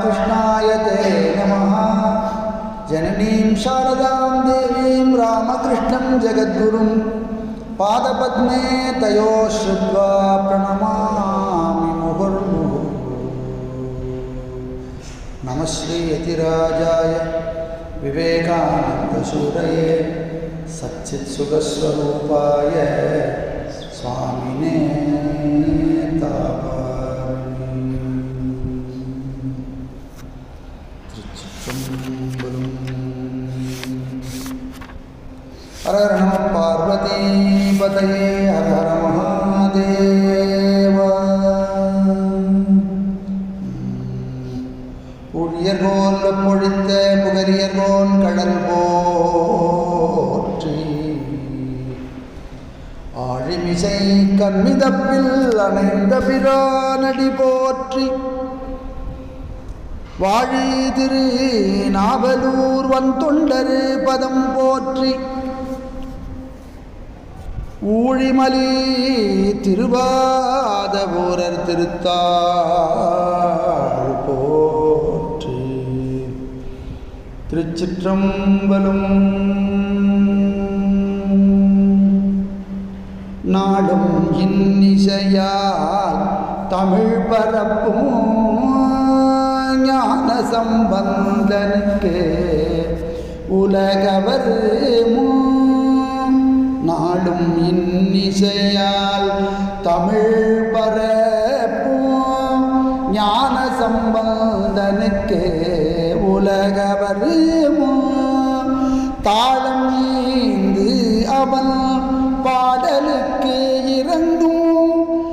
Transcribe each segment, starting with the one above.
राधाकृष्णाय ते नमः जननीं शारदां देवीं रामकृष्णं जगद्गुरुं पादपद्मे तयोः श्रुत्वा प्रणमामि मुहुर्मुहुः नमः श्रीयतिराजाय विवेकानन्दसूरये सच्चित्सुखस्वरूपाय स्वामिने हर हर नमः पार्वतीपतये हर हर महादेव புழியர்கோல் பொழித்த புகரியர்கோன் கடல் போற்றி ஆழிமிசை கண்மிதப்பில் அணைந்த பிரானடி போற்றி வாழி திரு நாவலூர் வந்தொண்டரு பதம் போற்றி ஊழிமலி திருவாதபூரர் திருத்தாள் போற்றி திருச்சிற்றம்பலம் நாடும் இன்னிசையால் தமிழ் பரப்பும் ஞான சம்பந்தனுக்கு உலகவர் நாடும் இன்னிசையால் தமிழ் பரப்பும் ஞான சம்பந்தனுக்கு உலகவர் தாளம் ஈந்து அவன் பாடலுக்கு இறங்கும்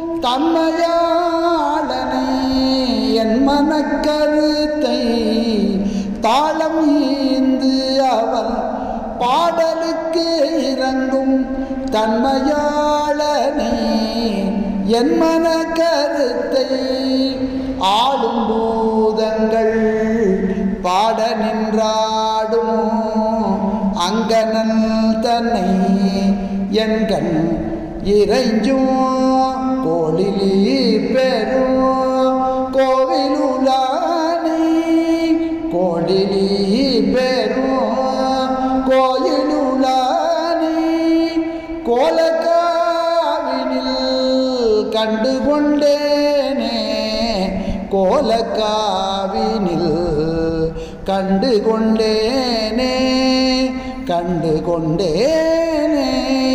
தன்மையாளனை என் மனக்கருத்தை தாளம் ஈந்து அவன் பாடலுக்கு இறங்கும் தன்மையாளனை என் மன கருத்தை ஆளும் பூதங்கள் பாட நின்றாடும் அங்கனன் தன்னை என் கண் இறைஞ்சும் கோழிலி பெரும் கோவிலுலானி கோழிலி பெரும் கோயிலுலானி கோலக்காவினில் கண்டு கொண்டேனே கோலக்காவினில் கண்டு கொண்டேனே கண்டு கொண்டேனே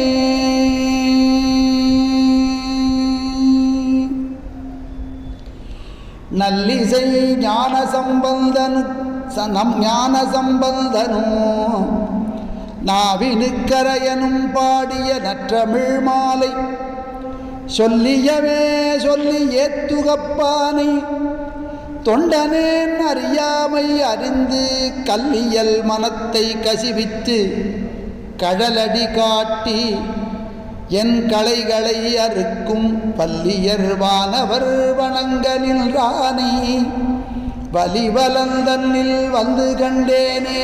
நல்லிசை ஞான சம்பந்தனு நம் ஞான சம்பந்தனும் நாவினுக்கரையனும் பாடிய நற்றமிழ் மாலை சொல்லியவே சொல்லி ஏத்துகப்பானை தொண்டனேன் அறியாமை அறிந்து கல்லியல் மனத்தை கசிவித்து கழலடி காட்டி என் களைகளை அறுக்கும் பல்லியர் வானவர் வணங்கலில் ராணி வலிவலந்தன்னில் வந்து கண்டேனே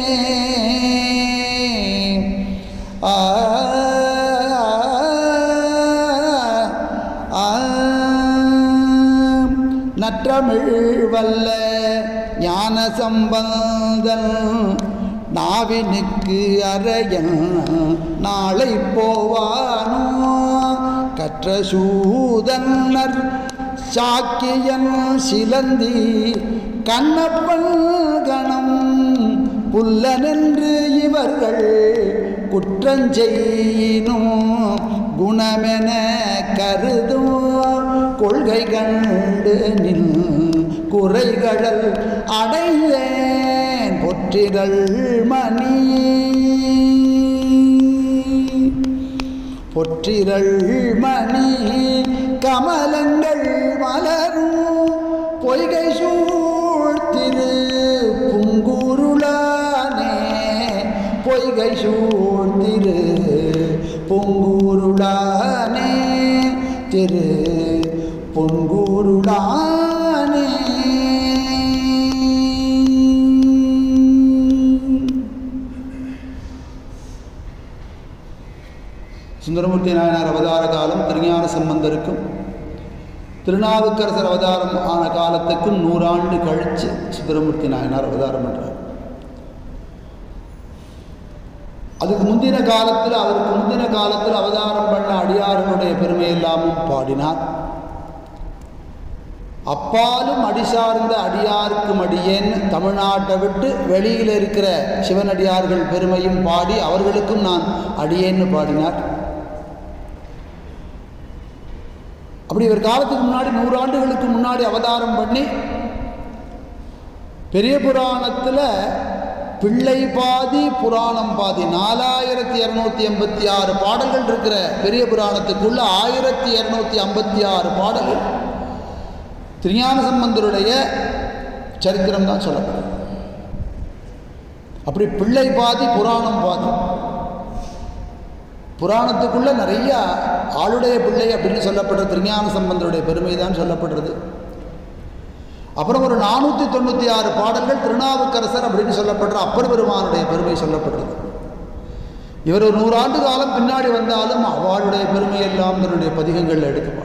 ஆ ஆ நற்றமிழ் வல்ல ஞான சம்பந்தன் நாவினுக்கு அறையன் நாளை போவானோ கற்ற சூதன்னர் சாக்கியன் சிலந்தி கண்ணப்பன் கணம் புல்லனென்று இவர்கள் குற்றஞ்செய்யினும் குணமென கருதும் கொள்கை கண்டு நில் குறைகடல் அடைந்தேன் பொற்றிகள் மணி பொற்றிரள் மணி கமலங்கள் மலரும் பொய்கை சூழ்த்திரு புங்குருளானே பொய்கை சூழ்த்திரு பொங்குருளானே திரு பொன்கூருளானே சுந்தரமூர்த்தி நாயனார் அவதார காலம் திருஞான சம்பந்தருக்கும் திருநாவுக்கரசர் அவதாரம் ஆன காலத்துக்கு நூறாண்டு கழித்து சுந்தரமூர்த்தி நாயனார் அவதாரம் பண்ணுறார் அதுக்கு முந்தின காலத்தில் அவருக்கு முந்தின காலத்தில் அவதாரம் பண்ண அடியார்களுடைய பெருமை எல்லாமும் பாடினார் அப்பாலும் அடி சார்ந்த அடியார்க்கும் அடியேன் தமிழ்நாட்டை விட்டு வெளியில் இருக்கிற சிவனடியார்கள் பெருமையும் பாடி அவர்களுக்கும் நான் அடியேன்னு பாடினார் அப்படி இவர் காலத்துக்கு முன்னாடி நூறாண்டுகளுக்கு முன்னாடி அவதாரம் பண்ணி பெரிய புராணத்தில் பிள்ளை பாதி புராணம் பாதி நாலாயிரத்தி இரநூத்தி எண்பத்தி ஆறு பாடல்கள் இருக்கிற பெரிய புராணத்துக்குள்ள ஆயிரத்தி இரநூத்தி ஐம்பத்தி ஆறு பாடல்கள் திருஞான சம்பந்தருடைய சரித்திரம் தான் சொல்லப்படும் அப்படி பிள்ளை பாதி புராணம் பாதி புராணத்துக்குள்ள நிறைய ஆளுடைய பிள்ளை அப்படின்னு சொல்லப்படுற திருஞான சம்பந்தருடைய பெருமை தான் சொல்லப்படுறது அப்புறம் ஒரு நானூற்றி தொண்ணூற்றி ஆறு பாடல்கள் திருநாவுக்கரசர் அப்படின்னு சொல்லப்படுற அப்பர் பெருமானுடைய பெருமை சொல்லப்படுறது இவர் ஒரு நூறாண்டு காலம் பின்னாடி வந்தாலும் அவளுடைய பெருமை எல்லாம் தன்னுடைய பதிகங்களில் எடுக்கப்பாடு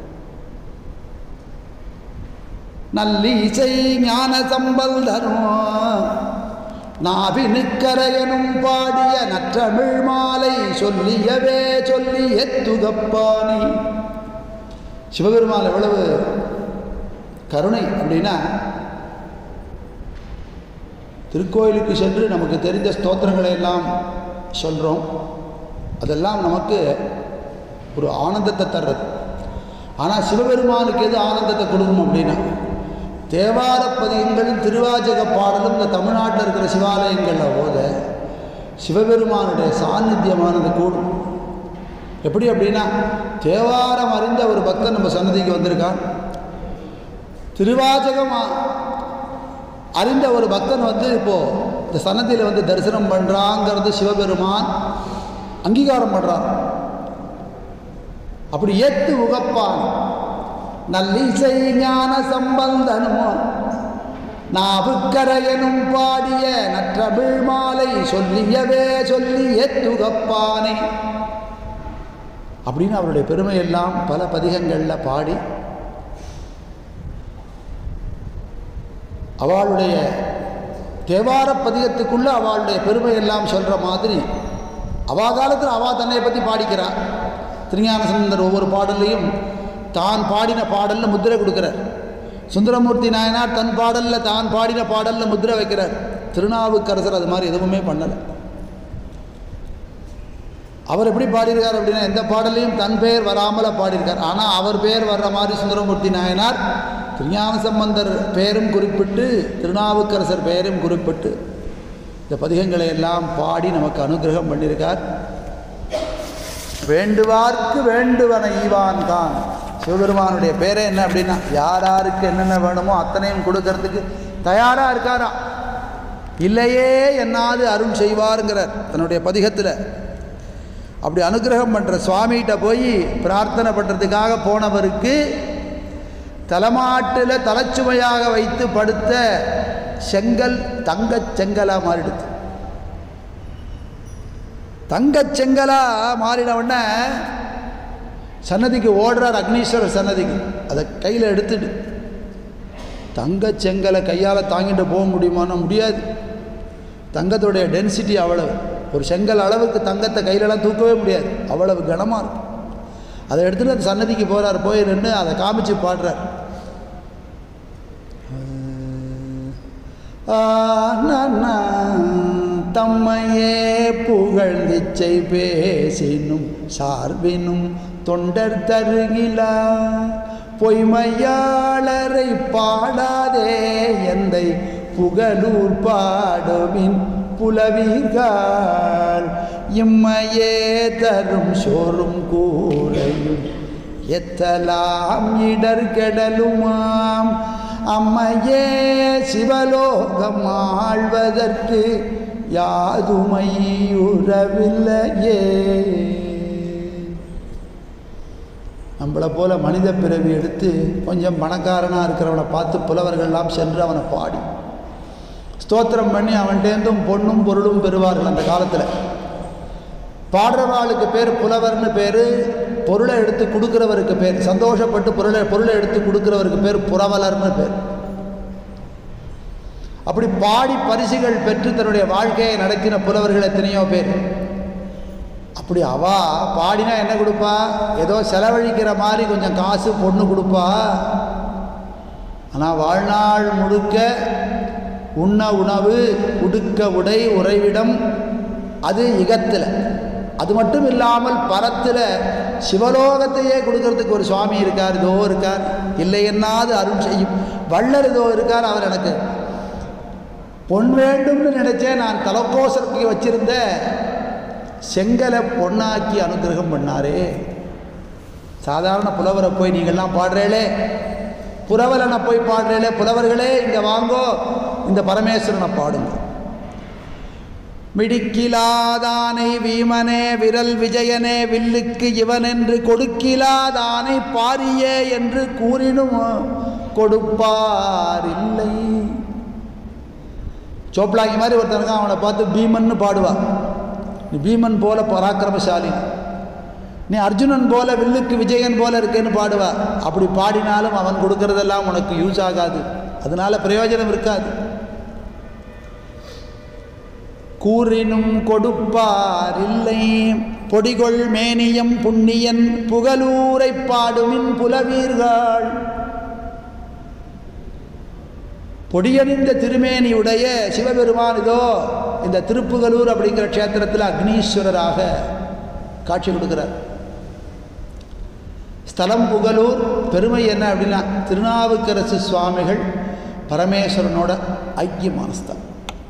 நல்லீசை ஞான சம்பல்தனோ நாவினுக்கரையனும் பாடிய நற்றமிழ் மாலை சொல்லியவே சொல்லி எத்துகப்பானி சிவபெருமான் எவ்வளவு கருணை அப்படின்னா திருக்கோயிலுக்கு சென்று நமக்கு தெரிந்த ஸ்தோத்திரங்களை எல்லாம் சொல்கிறோம் அதெல்லாம் நமக்கு ஒரு ஆனந்தத்தை தர்றது ஆனால் சிவபெருமானுக்கு எது ஆனந்தத்தை கொடுக்கும் அப்படின்னா தேவார பதிகங்களும் திருவாச்சக பாடலும் இந்த தமிழ்நாட்டில் இருக்கிற சிவாலயங்களில் போத சிவபெருமானுடைய சாநித்தியமானது கூடும் எப்படி அப்படின்னா தேவாரம் அறிந்த ஒரு பக்தன் நம்ம சன்னதிக்கு வந்திருக்கான் திருவாச்சகம் அறிந்த ஒரு பக்தன் வந்து இப்போது இந்த சன்னதியில் வந்து தரிசனம் பண்ணுறாங்கிறது சிவபெருமான் அங்கீகாரம் பண்ணுறான் அப்படி ஏத்து உகப்பான் நல்லிசை ஞான சம்பந்தனுமோ நாவுக்கரையனும் பாடிய நற்றமிழ் மாலை சொல்லியவே சொல்லி ஏத்துகப்பானே அப்படின்னு அவருடைய பெருமையெல்லாம் பல பதிகங்களில் பாடி அவளுடைய தேவார பதிகத்துக்குள்ளே அவளுடைய பெருமையெல்லாம் சொல்கிற மாதிரி அவா காலத்தில் அவா தன்னை பற்றி பாடிக்கிறார் திருஞான சம்பந்தர் ஒவ்வொரு பாடல்லையும் தான் பாடின பாடலில் முத்திரை கொடுக்குறார் சுந்தரமூர்த்தி நாயனார் தன் பாடலில் தான் பாடின பாடலில் முத்திரை வைக்கிறார் திருநாவுக்கரசர் அது மாதிரி எதுவுமே பண்ணலை அவர் எப்படி பாடியிருக்கார் அப்படின்னா எந்த பாடலையும் தன் பெயர் வராமல் பாடியிருக்கார் ஆனால் அவர் பெயர் வர்ற மாதிரி சுந்தரமூர்த்தி நாயனார் திருஞான சம்பந்தர் பெயரும் குறிப்பிட்டு திருநாவுக்கரசர் பெயரும் குறிப்பிட்டு இந்த பதிகங்களை எல்லாம் பாடி நமக்கு அனுகிரகம் பண்ணியிருக்கார் வேண்டுவார்க்கு வேண்டுவன ஈவான் தான் சிவபெருமானுடைய பேரே என்ன அப்படின்னா யார் யாருக்கு என்னென்ன வேணுமோ அத்தனையும் கொடுக்கறதுக்கு தயாராக இருக்காரா இல்லையே என்னாது அருள் செய்வாருங்கிறார் தன்னுடைய பதிகத்தில் அப்படி அனுகிரகம் பண்ணுற சுவாமிகிட்ட போய் பிரார்த்தனை பண்ணுறதுக்காக போனவருக்கு தலைமாட்டில் தலைச்சுமையாக வைத்து படுத்த செங்கல் தங்கச் செங்கலாக மாறிடுது தங்கச் செங்கலாக மாறின உடனே சன்னதிக்கு ஓடுறார் அக்னீஸ்வரர் சன்னதிக்கு அதை கையில் எடுத்துட்டு தங்கச் செங்கலை கையால் தாங்கிட்டு போக முடியுமான்னா முடியாது தங்கத்துடைய டென்சிட்டி அவ்வளவு ஒரு செங்கல் அளவுக்கு தங்கத்தை கையிலலாம் தூக்கவே முடியாது அவ்வளவு கனமாக இருக்கும் அதை எடுத்துகிட்டு அந்த சன்னதிக்கு போகிறார் போய் நின்று அதை காமிச்சு பாடுறார் ஆனா தம்மையே புகழ்ந்திச்சை பேசினும் சார்பினும் தொண்டர் தருகிலா பொய்மையாளரை பாடாதே எந்தை புகழூர் பாடுவின் புலவீர்கள் இம்மையே தரும் சோறும் கூரையும் எத்தலாம் இடர்கெடலுமாம் அம்மையே சிவலோகம் ஆழ்வதற்கு யாதுமையுறவில்லையே நம்மளை போல மனித பிறவி எடுத்து கொஞ்சம் பணக்காரனாக இருக்கிறவனை பார்த்து புலவர்கள்லாம் சென்று அவனை பாடி ஸ்தோத்திரம் பண்ணி அவன்கிட்டேருந்தும் பொண்ணும் பொருளும் பெறுவார்கள் அந்த காலத்தில் பாடுறவாளுக்கு பேர் புலவர்னு பேர் பொருளை எடுத்து கொடுக்குறவருக்கு பேர் சந்தோஷப்பட்டு பொருளை பொருளை எடுத்து கொடுக்குறவருக்கு பேர் புரவலர்னு பேர் அப்படி பாடி பரிசுகள் பெற்று தன்னுடைய வாழ்க்கையை நடத்தின புலவர்கள் எத்தனையோ பேர் அப்படி அவா பாடினா என்ன கொடுப்பா ஏதோ செலவழிக்கிற மாதிரி கொஞ்சம் காசு பொண்ணு கொடுப்பா ஆனால் வாழ்நாள் முழுக்க உண்ண உணவு உடுக்க உடை உறைவிடம் அது இகத்தில் அது மட்டும் இல்லாமல் பரத்தில் சிவலோகத்தையே கொடுக்கறதுக்கு ஒரு சுவாமி இருக்கார் இதோ இருக்கார் இல்லை என்னாது அருள் செய்யும் வள்ளல் இதோ இருக்கார் அவர் எனக்கு பொன் வேண்டும்னு நினைச்சேன் நான் தலக்கோசருக்கு வச்சிருந்த செங்கலை பொன்னாக்கி அனுகிரகம் பண்ணாரே சாதாரண புலவரை போய் நீங்கள்லாம் பாடுறேளே புலவரனை போய் பாடுறேளே புலவர்களே இங்கே வாங்கோ இந்த பரமேஸ்வரனை பாடுங்க மிடிக்கிலாதானை வீமனே விரல் விஜயனே வில்லுக்கு இவனென்று கொடுக்கிலாதானை பாரியே என்று கூறினும் கொடுப்பார் இல்லை சோப்லாங்கி மாதிரி ஒருத்தனுக்கு அவனை பார்த்து பீமன்னு பாடுவா நீ பீமன் போல பராக்கிரமசாலி நீ அர்ஜுனன் போல வில்லுக்கு விஜயன் போல இருக்கேன்னு பாடுவா அப்படி பாடினாலும் அவன் கொடுக்கறதெல்லாம் உனக்கு யூஸ் ஆகாது அதனால பிரயோஜனம் இருக்காது கூறினும் கொடுப்பார் இல்லை பொடிகொள் மேனியம் புண்ணியன் புகலூரை பாடுமின் புலவீர்கள் பொடியணிந்த திருமேனியுடைய சிவபெருமான் இதோ இந்த திருப்புகலூர் அப்படிங்கிற க்ஷேத்திரத்தில் அக்னீஸ்வரராக காட்சி கொடுக்கிறார் ஸ்தலம் புகலூர் பெருமை என்ன அப்படின்னா திருநாவுக்கரசு சுவாமிகள் பரமேஸ்வரனோட ஐக்கியமான ஸ்தலம்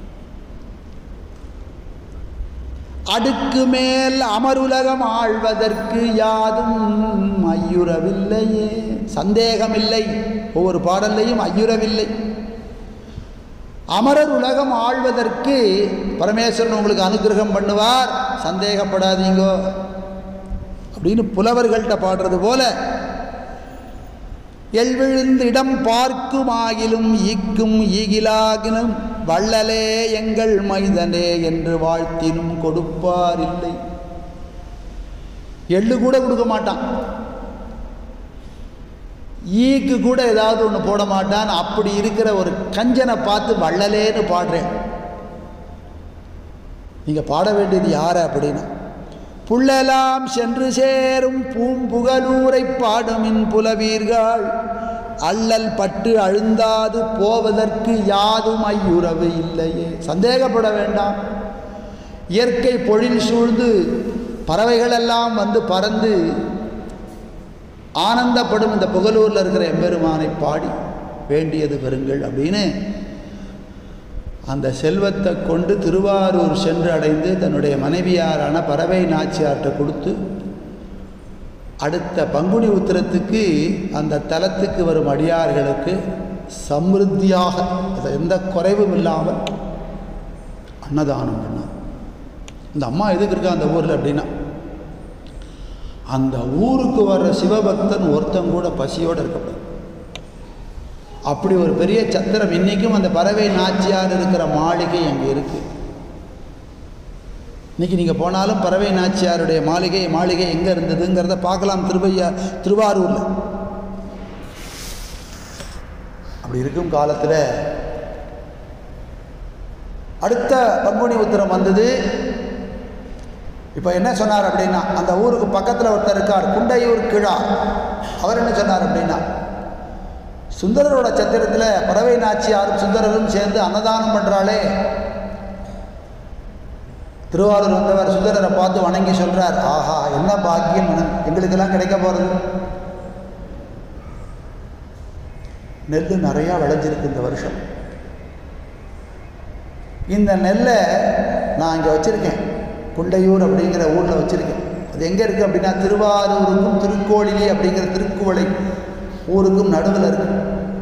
அடுக்கு மேல் அமருலகம் ஆழ்வதற்கு யாதும் ஐயுறவில்லையே சந்தேகமில்லை ஒவ்வொரு பாடல்லையும் ஐயுறவில்லை அமரர் உலகம் ஆழ்வதற்கு பரமேஸ்வரன் உங்களுக்கு அனுகிரகம் பண்ணுவார் சந்தேகப்படாதீங்கோ அப்படின்னு புலவர்கள்ட்ட பாடுறது போல எல்விழுந்து இடம் பார்க்குமாகிலும் ஈக்கும் ஈகிலாகினும் வள்ளலே எங்கள் மைதனே என்று வாழ்த்தினும் கொடுப்பார் இல்லை எள்ளு கூட கொடுக்க மாட்டான் ஈக்கு கூட ஏதாவது ஒன்று போட மாட்டான் அப்படி இருக்கிற ஒரு கஞ்சனை பார்த்து வள்ளலேன்னு பாடுறேன் நீங்கள் பாட வேண்டியது யார அப்படின்னா புள்ளலாம் சென்று சேரும் பூம்புகலூரை பாடுமின் புலவீர்கள் அல்லல் பட்டு அழுந்தாது போவதற்கு யாதும் ஐயுறவு இல்லையே சந்தேகப்பட வேண்டாம் இயற்கை பொழில் சூழ்ந்து பறவைகளெல்லாம் வந்து பறந்து ஆனந்தப்படும் இந்த புகலூரில் இருக்கிற எம்பெருமானை பாடி வேண்டியது பெறுங்கள் அப்படின்னு அந்த செல்வத்தை கொண்டு திருவாரூர் சென்று அடைந்து தன்னுடைய மனைவியாரான பறவை நாச்சியார்கிட்ட கொடுத்து அடுத்த பங்குனி உத்திரத்துக்கு அந்த தலத்துக்கு வரும் அடியார்களுக்கு சமிருத்தியாக அது எந்த குறைவும் இல்லாமல் அன்னதானம் பண்ணார் இந்த அம்மா எதுக்கு இருக்கா அந்த ஊரில் அப்படின்னா அந்த ஊருக்கு வர்ற சிவபக்தன் ஒருத்தன் கூட பசியோடு இருக்கக்கூடாது அப்படி ஒரு பெரிய சத்திரம் இன்றைக்கும் அந்த பறவை நாச்சியார் இருக்கிற மாளிகை அங்கே இருக்குது இன்றைக்கி நீங்கள் போனாலும் பறவை நாச்சியாருடைய மாளிகை மாளிகை எங்கே இருந்ததுங்கிறத பார்க்கலாம் திருவையா திருவாரூரில் அப்படி இருக்கும் காலத்தில் அடுத்த பங்குனி உத்திரம் வந்தது இப்போ என்ன சொன்னார் அப்படின்னா அந்த ஊருக்கு பக்கத்தில் ஒருத்தர் இருக்கார் குண்டையூர் கிழா அவர் என்ன சொன்னார் அப்படின்னா சுந்தரரோட சத்திரத்தில் பறவை நாச்சியாரும் சுந்தரரும் சேர்ந்து அன்னதானம் பண்ணுறாளே திருவாரூர் வந்தவர் சுந்தரரை பார்த்து வணங்கி சொல்கிறார் ஆஹா என்ன பாக்கியம் எங்களுக்கெல்லாம் கிடைக்க போகிறது நெல் நிறையா விளைஞ்சிருக்கு இந்த வருஷம் இந்த நெல்லை நான் இங்கே வச்சுருக்கேன் குண்டையூர் அப்படிங்கிற ஊரில் வச்சுருக்கேன் அது எங்கே இருக்குது அப்படின்னா திருவாரூருக்கும் திருக்கோளிலி அப்படிங்கிற திருக்குவளை ஊருக்கும் நடுவில் இருக்கு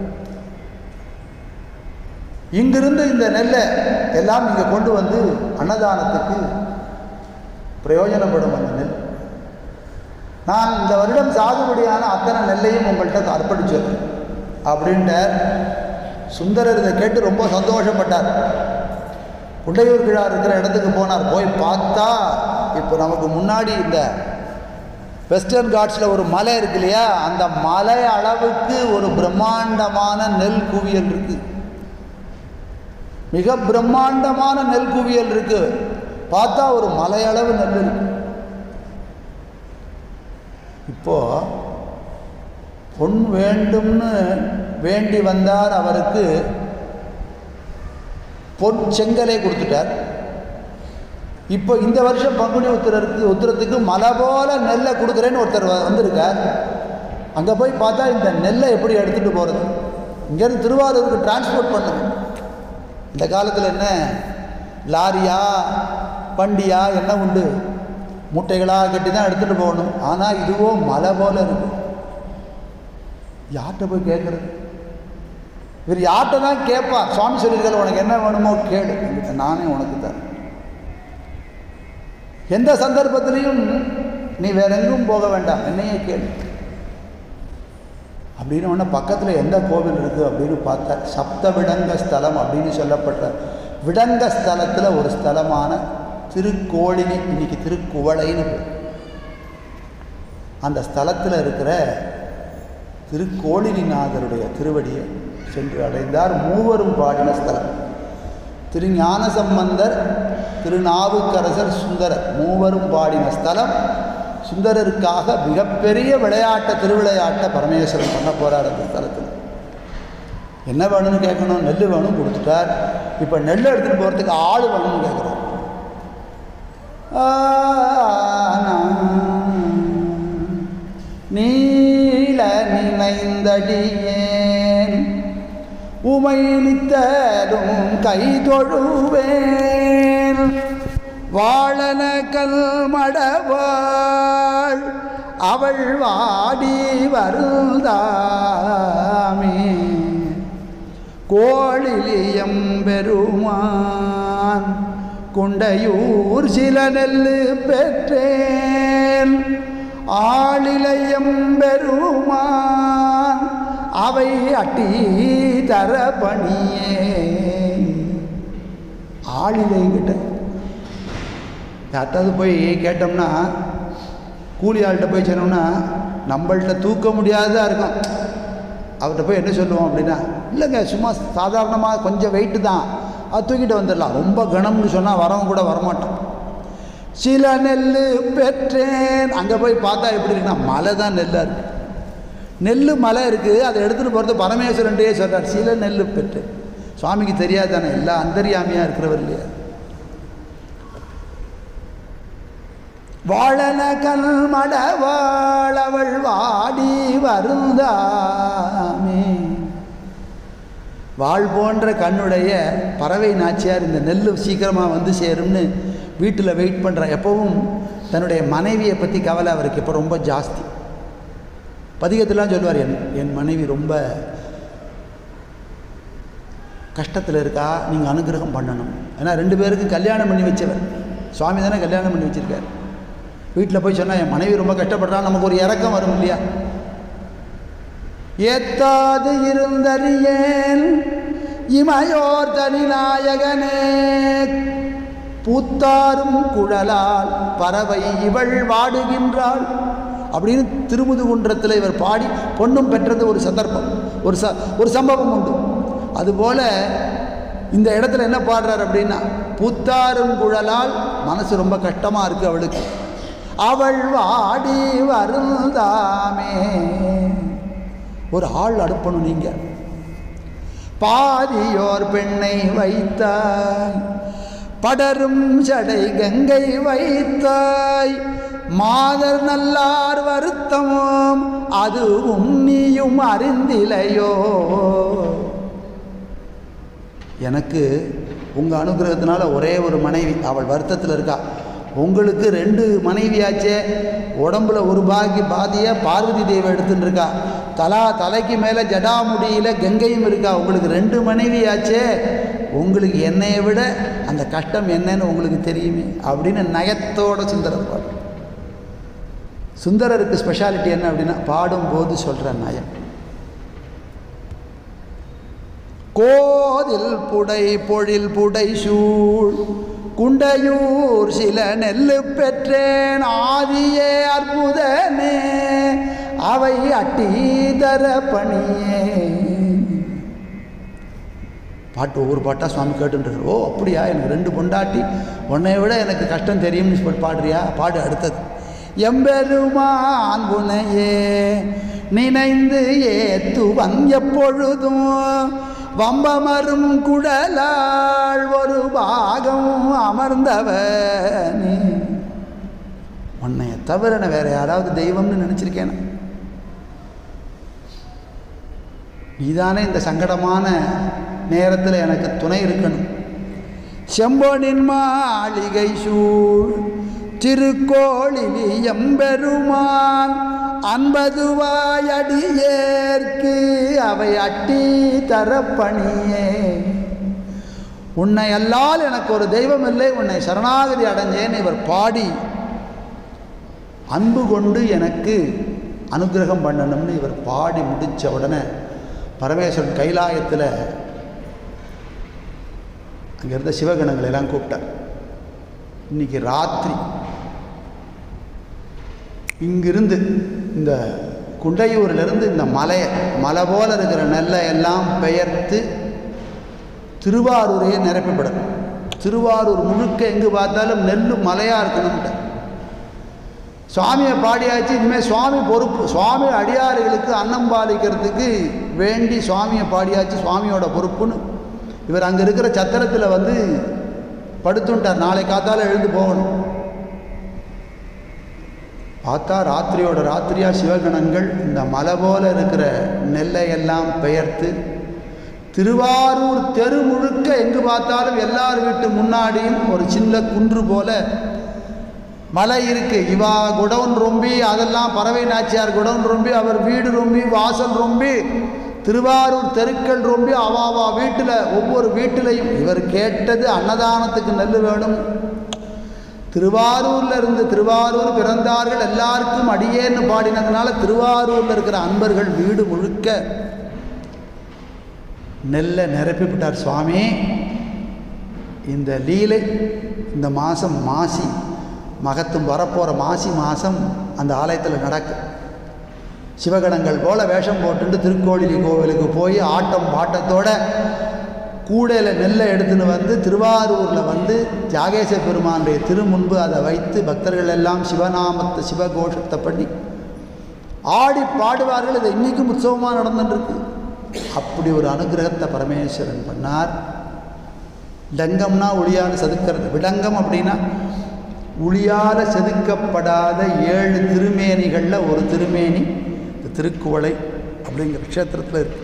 இங்கிருந்து இந்த நெல்லை எல்லாம் இங்கே கொண்டு வந்து அன்னதானத்துக்கு பிரயோஜனப்படும் அந்த நெல் நான் இந்த வருடம் சாகுபடியான அத்தனை நெல்லையும் உங்கள்கிட்ட அர்ப்பணிச்சு அப்படின்ட்டு சுந்தரர் இதை கேட்டு ரொம்ப சந்தோஷப்பட்டார் குண்டையூர் கிழா இருக்கிற இடத்துக்கு போனார் போய் பார்த்தா இப்போ நமக்கு முன்னாடி இந்த வெஸ்டர்ன் காட்ஸில் ஒரு மலை இருக்கு இல்லையா அந்த மலை அளவுக்கு ஒரு பிரம்மாண்டமான நெல் குவியல் இருக்கு மிக பிரம்மாண்டமான நெல் குவியல் இருக்கு பார்த்தா ஒரு மலையளவு நெல் இருக்கு இப்போ பொன் வேண்டும்னு வேண்டி வந்தார் அவருக்கு பொன் செங்கலை கொடுத்துட்டார் இப்போ இந்த வருஷம் பங்குனி உத்திரருக்கு உத்திரத்துக்கு மலை போல நெல்லை கொடுக்குறேன்னு ஒருத்தர் வ- வந்திருக்கார் அங்கே போய் பார்த்தா இந்த நெல்லை எப்படி எடுத்துகிட்டு போகிறது இங்கேருந்து திருவாரூருக்கு டிரான்ஸ்போர்ட் பண்ணணும் இந்த காலத்தில் என்ன லாரியா வண்டியா என்ன உண்டு மூட்டைகளாக கட்டி தான் எடுத்துகிட்டு போகணும் ஆனால் இதுவோ மலை போல இருக்கு யார்கிட்ட போய் கேட்குறது இவர் யார்கிட்ட தான் கேட்பார் சுவாமி சொல்லியிருக்காரு உனக்கு என்ன வேணுமோ கேளு என்கிட்ட நானே உனக்கு தரேன் எந்த சந்தர்ப்பத்திலையும் நீ வேற எங்கும் போக வேண்டாம் என்னையே கேளு அப்படின்னு உடனே பக்கத்தில் எந்த கோவில் இருக்குது அப்படின்னு பார்த்தா சப்த விடங்க ஸ்தலம் அப்படின்னு சொல்லப்பட்ட விடங்க ஸ்தலத்தில் ஒரு ஸ்தலமான திருக்கோழினி இன்னைக்கு திருக்குவளைன்னு பேர். அந்த ஸ்தலத்தில் இருக்கிற திருக்கோழினிநாதருடைய திருவடியை சென்று அடைந்தார் மூவரும் பாடின ஸ்தலம் திருஞான சம்பந்தர் திருநாவுக்கரசர் சுந்தரர் மூவரும் பாடின ஸ்தலம் சுந்தரருக்காக மிகப்பெரிய விளையாட்டை திருவிளையாட்டை பரமேஸ்வரன் பண்ண போறார் அந்த ஸ்தலத்தில் என்ன வேணும்னு கேட்கணும் நெல் வேணும் கொடுத்துட்டார் இப்போ நெல் எடுத்துகிட்டு போகிறதுக்கு ஆள் வேணும்னு கேட்குறார் நீல நினைந்தடியேன் உமை நித்தரும் கை தொழுவேன் வாழன கல்மடவாள் அவள் வாடி வருந்தாமே கோழிலியம் பெருமான் குண்டையூர் சில நெல்லு பெற்றேன் ஆளிலையம் பெருமான் அவை அட்டி தர பணியே ஆளிலைங்கிட்ட யார்ட்டாவது போய் கேட்டோம்னா கூலி ஆள்கிட்ட போய் சொன்னோம்னா நம்மள்ட்ட தூக்க முடியாததாக இருக்கும் அவர்கிட்ட போய் என்ன சொல்லுவோம் அப்படின்னா இல்லைங்க சும்மா சாதாரணமாக கொஞ்சம் வெயிட்டு தான் அது தூக்கிட்டு வந்துடலாம் ரொம்ப கனம்னு சொன்னால் வரவங்க கூட வரமாட்டோம் சில நெல் பெற்றேன் அங்கே போய் பார்த்தா எப்படி இருக்குன்னா மலை தான் நெல்லாக இருக்கு நெல் மலை இருக்குது அதை எடுத்துகிட்டு போகிறது பரமேஸ்வரன்டே சொல்கிறார் சில நெல் பெற்றேன் சுவாமிக்கு தெரியாது தானே எல்லா அந்தரியாமியாக இருக்கிறவர் இல்லையா வாழன கல்மட வாழவள் வாடி வருந்தாமே வாழ் போன்ற கண்ணுடைய பறவை நாச்சியார் இந்த நெல் சீக்கிரமாக வந்து சேரும்னு வீட்டில் வெயிட் பண்ணுற எப்பவும் தன்னுடைய மனைவியை பற்றி கவலை அவருக்கு இப்போ ரொம்ப ஜாஸ்தி பதிகத்திலாம் சொல்லுவார் என் என் மனைவி ரொம்ப கஷ்டத்தில் இருக்கா நீங்கள் அனுகிரகம் பண்ணணும் ஏன்னா ரெண்டு பேருக்கு கல்யாணம் பண்ணி வச்சவர் சுவாமி தானே கல்யாணம் பண்ணி வச்சிருக்காரு வீட்டில் போய் சொன்னால் என் மனைவி ரொம்ப கஷ்டப்படுறா நமக்கு ஒரு இறக்கம் வரும் இல்லையா ஏத்தாது இருந்தறியேன் இமையோர் தனிநாயகனே பூத்தாரும் குழலால் பறவை இவள் வாடுகின்றாள் அப்படின்னு திருமுதுகுன்றத்தில் இவர் பாடி பொண்ணும் பெற்றது ஒரு சந்தர்ப்பம் ஒரு ச ஒரு சம்பவம் உண்டு அதுபோல் இந்த இடத்துல என்ன பாடுறார் அப்படின்னா பூத்தாரும் குழலால் மனசு ரொம்ப கஷ்டமாக இருக்குது அவளுக்கு அவள் வாடி வருந்தாமே ஒரு ஆள் அனுப்பணும் நீங்கள் பாதியோர் பெண்ணை வைத்தாய் படரும் சடை கங்கை வைத்தாய் மாதர் நல்லார் வருத்தமும் அதுவும் நீயும் அறிந்திலையோ எனக்கு உங்கள் அனுகிரகத்தினால ஒரே ஒரு மனைவி அவள் வருத்தத்தில் இருக்கா உங்களுக்கு ரெண்டு மனைவியாச்சே உடம்புல ஒரு பாகி பாதியை பார்வதி தேவி எடுத்துன்னு இருக்கா தலா தலைக்கு மேலே ஜடாமுடியில் கங்கையும் இருக்கா உங்களுக்கு ரெண்டு மனைவியாச்சே உங்களுக்கு என்னையை விட அந்த கஷ்டம் என்னன்னு உங்களுக்கு தெரியுமே அப்படின்னு நயத்தோட சுந்தரர் பாடு சுந்தரருக்கு ஸ்பெஷாலிட்டி என்ன அப்படின்னா பாடும்போது சொல்கிற நயம் கோதில் புடை பொழில் புடை சூழ் குண்டையூர் சில நெல்லு பெற்றேன் ஆதியே அற்புதனே அவை அட்டி தர பணியே பாட்டு ஒவ்வொரு பாட்டாக சுவாமி கேட்டுருக்காரு ஓ அப்படியா எனக்கு ரெண்டு பொண்டாட்டி உன்னை விட எனக்கு கஷ்டம் தெரியும்னு சொல்லி பாடுறியா பாடு அடுத்தது எம்பெருமான் புனையே நினைந்து ஏத்துவன் எப்பொழுதும் வம்பமரும் குடலாள் ஒரு பாகம் அமர்ந்தவனே உன்னைய தவிர நான் வேற யாராவது தெய்வம்னு நினச்சிருக்கேனா நீதானே இந்த சங்கடமான நேரத்தில் எனக்கு துணை இருக்கணும் செம்பொனின் மாளிகை சூழ் திருக்கோளிலி எம்பெருமான் அன்பதுவாயடியேற்கு அவை அட்டி தரப்பணியே உன்னை அல்லால் எனக்கு ஒரு தெய்வம் இல்லை உன்னை சரணாகதி அடைஞ்சேன் இவர் பாடி அன்பு கொண்டு எனக்கு அனுகிரகம் பண்ணணும்னு இவர் பாடி முடித்த உடனே பரமேஸ்வரன் கைலாயத்தில் அங்கே இருந்த சிவகணங்களை எல்லாம் கூப்பிட்டார் இன்னைக்கு ராத்திரி இங்கிருந்து இந்த குண்டையூரிலிருந்து இந்த மலையை மலை போல இருக்கிற நெல்லை எல்லாம் பெயர்த்து திருவாரூரையே நிரப்பிவிடணும் திருவாரூர் முழுக்க எங்கு பார்த்தாலும் நெல் மலையாக இருக்கணும்ட்டு சுவாமியை பாடியாச்சு இனிமேல் சுவாமி பொறுப்பு சுவாமி அடியாறுகளுக்கு அன்னம் பாலிக்கிறதுக்கு வேண்டி சுவாமியை பாடியாச்சு சுவாமியோட பொறுப்புன்னு இவர் அங்கே இருக்கிற சத்திரத்தில் வந்து படுத்துட்டார் நாளை காத்தால எழுந்து போகணும் பார்த்தா ராத்திரியோட ராத்திரியாக சிவகணங்கள் இந்த மலை போல இருக்கிற நெல்லை எல்லாம் பெயர்த்து திருவாரூர் தெரு முழுக்க எங்கு பார்த்தாலும் எல்லார் வீட்டு முன்னாடியும் ஒரு சின்ன குன்று போல மலை இருக்கு இவா குடவுன் ரொம்பி அதெல்லாம் பறவை நாச்சியார் குடவுன் ரொம்பி அவர் வீடு ரொம்பி வாசல் ரொம்பி திருவாரூர் தெருக்கள் ரொம்பி அவாவா வீட்டில் ஒவ்வொரு வீட்டிலையும் இவர் கேட்டது அன்னதானத்துக்கு நெல் வேணும் திருவாரூர்ல இருந்து திருவாரூர் பிறந்தார்கள் எல்லாருக்கும் அடியேன்னு பாடினதுனால திருவாரூர்ல இருக்கிற அன்பர்கள் வீடு முழுக்க நெல்லை நிரப்பி விட்டார் சுவாமி இந்த லீலை இந்த மாதம் மாசி மகத்தும் வரப்போகிற மாசி மாதம் அந்த ஆலயத்தில் நடக்கும் சிவகணங்கள் போல வேஷம் போட்டுட்டு திருக்கோளிலி கோவிலுக்கு போய் ஆட்டம் பாட்டத்தோட கூடையில் நெல்லை எடுத்துன்னு வந்து திருவாரூரில் வந்து தியாகேச பெருமானுடைய திருமுன்பு அதை வைத்து பக்தர்கள் எல்லாம் சிவநாமத்தை சிவகோஷத்தை பண்ணி ஆடி பாடுவார்கள் இது இன்றைக்கும் உற்சவமாக நடந்துட்டுருக்கு அப்படி ஒரு அனுகிரகத்தை பரமேஸ்வரன் பண்ணார் டங்கம்னா ஒளியால் செதுக்கிறது விடங்கம் அப்படின்னா ஒளியால் செதுக்கப்படாத ஏழு திருமேனிகளில் ஒரு திருமேனி இந்த திருக்குவளை அப்படிங்கிற க்ஷேத்திரத்தில் இருக்கு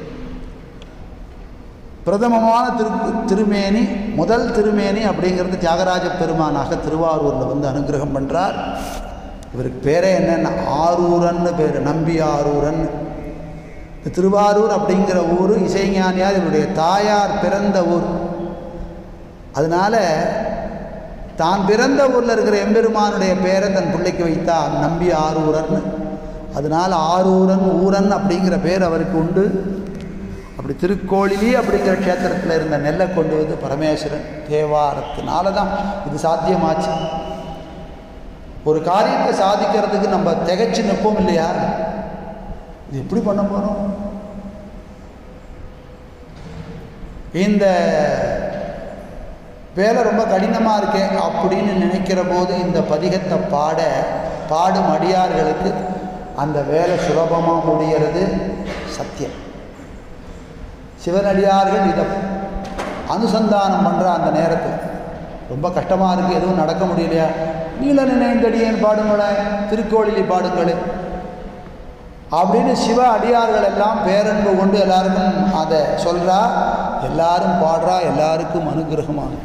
பிரதமமான திரு திருமேனி முதல் திருமேனி அப்படிங்கிறது தியாகராஜ பெருமானாக திருவாரூரில் வந்து அனுகிரகம் பண்ணுறார் இவருக்கு பேரே என்னென்ன ஆரூரன்னு பேர் நம்பி ஆரூரன் இந்த திருவாரூர் அப்படிங்கிற ஊர் இசைஞானியார் இவருடைய தாயார் பிறந்த ஊர் அதனால் தான் பிறந்த ஊரில் இருக்கிற எம்பெருமானுடைய பேரை தன் பிள்ளைக்கு வைத்தார் நம்பி ஆரூரன் அதனால் ஆரூரன் ஊரன் அப்படிங்கிற பேர் அவருக்கு உண்டு அப்படி திருக்கோளிலி அப்படிங்கிற க்ஷேத்திரத்தில் இருந்த நெல்லை கொண்டு வந்து பரமேஸ்வரன் தேவாரத்தினால தான் இது சாத்தியமாச்சு ஒரு காரியத்தை சாதிக்கிறதுக்கு நம்ம திகைச்சு நிற்போம் இல்லையா இது எப்படி பண்ண போகிறோம் இந்த வேலை ரொம்ப கடினமாக இருக்கே அப்படின்னு நினைக்கிற போது இந்த பதிகத்தை பாட பாடும் அடியார்களுக்கு அந்த வேலை சுலபமாக முடிகிறது சத்தியம் சிவனடியார்கள் இதை அனுசந்தானம் பண்ணுற அந்த நேரத்தில் ரொம்ப கஷ்டமாக இருக்குது எதுவும் நடக்க முடியலையா நீல நினைந்தடியேன் பாடுங்களேன் திருக்கோளிலி பாடுங்களேன் அப்படின்னு சிவ அடியார்கள் எல்லாம் பேரன்பு கொண்டு எல்லாருக்கும் அதை சொல்கிறா எல்லாரும் பாடுறா எல்லாருக்கும் அனுகிரகமாக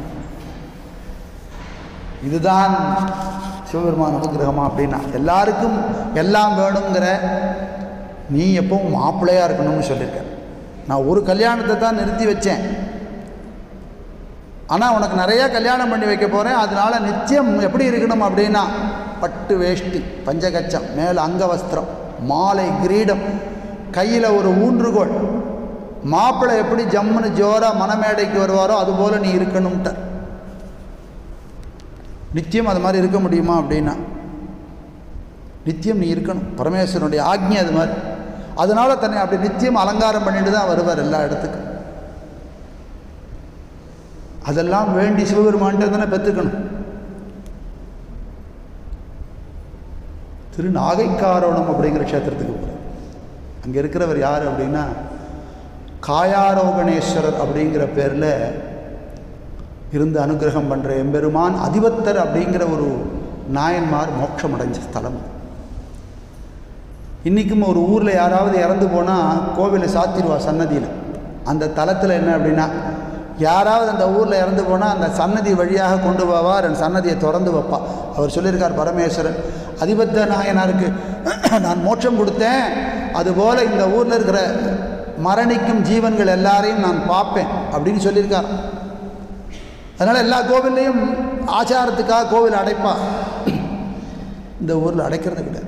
இதுதான் சிவபெருமான் அனுகிரகமா அப்படின்னா எல்லாருக்கும் எல்லாம் வேணுங்கிற நீ எப்பவும் மாப்பிள்ளையாக இருக்கணும்னு சொல்லியிருக்க நான் ஒரு கல்யாணத்தை தான் நிறுத்தி வச்சேன் ஆனால் உனக்கு நிறையா கல்யாணம் பண்ணி வைக்க போகிறேன் அதனால நிச்சயம் எப்படி இருக்கணும் அப்படின்னா பட்டு வேஷ்டி பஞ்சகச்சம் மேலே அங்கவஸ்திரம் மாலை கிரீடம் கையில் ஒரு ஊன்றுகோல் மாப்பிள்ளை எப்படி ஜம்முன்னு ஜோராக மணமேடைக்கு வருவாரோ அதுபோல் நீ இருக்கணும்ட்ட நித்தியம் அது மாதிரி இருக்க முடியுமா அப்படின்னா நித்தியம் நீ இருக்கணும் பரமேஸ்வரனுடைய ஆக்ஞை அது மாதிரி அதனால தன்னை அப்படி நித்தியம் அலங்காரம் பண்ணிட்டு தான் வருவார் எல்லா இடத்துக்கும் அதெல்லாம் வேண்டி சிவபெருமான்கிட்ட தானே பெற்றுக்கணும் திரு நாகைக்காரோணம் அப்படிங்கிற க்ஷேத்திரத்துக்கு போகிறார் அங்கே இருக்கிறவர் யார் அப்படின்னா காயாரோகணேஸ்வரர் அப்படிங்கிற பேரில் இருந்து அனுகிரகம் பண்ணுற எம்பெருமான் அதிபத்தர் அப்படிங்கிற ஒரு நாயன்மார் மோட்சம் அடைஞ்ச ஸ்தலம் அது. இன்றைக்கும் ஒரு ஊரில் யாராவது இறந்து போனால் கோவிலை சாத்திடுவா சன்னதியில் அந்த தலத்தில் என்ன அப்படின்னா யாராவது அந்த ஊரில் இறந்து போனால் அந்த சன்னதி வழியாக கொண்டு போவார் அந்த சன்னதியை திறந்து வைப்பா அவர் சொல்லியிருக்கார் பரமேஸ்வரன் அதிபத்த நாயனாருக்கு நான் மோட்சம் கொடுத்தேன் அதுபோல் இந்த ஊரில் இருக்கிற மரணிக்கும் ஜீவன்கள் எல்லாரையும் நான் பார்ப்பேன் அப்படின்னு சொல்லியிருக்கார் அதனால் எல்லா கோவில்லையும் ஆச்சாரத்துக்காக கோவில் அடைப்பா இந்த ஊரில் அடைக்கிறது கிடையாது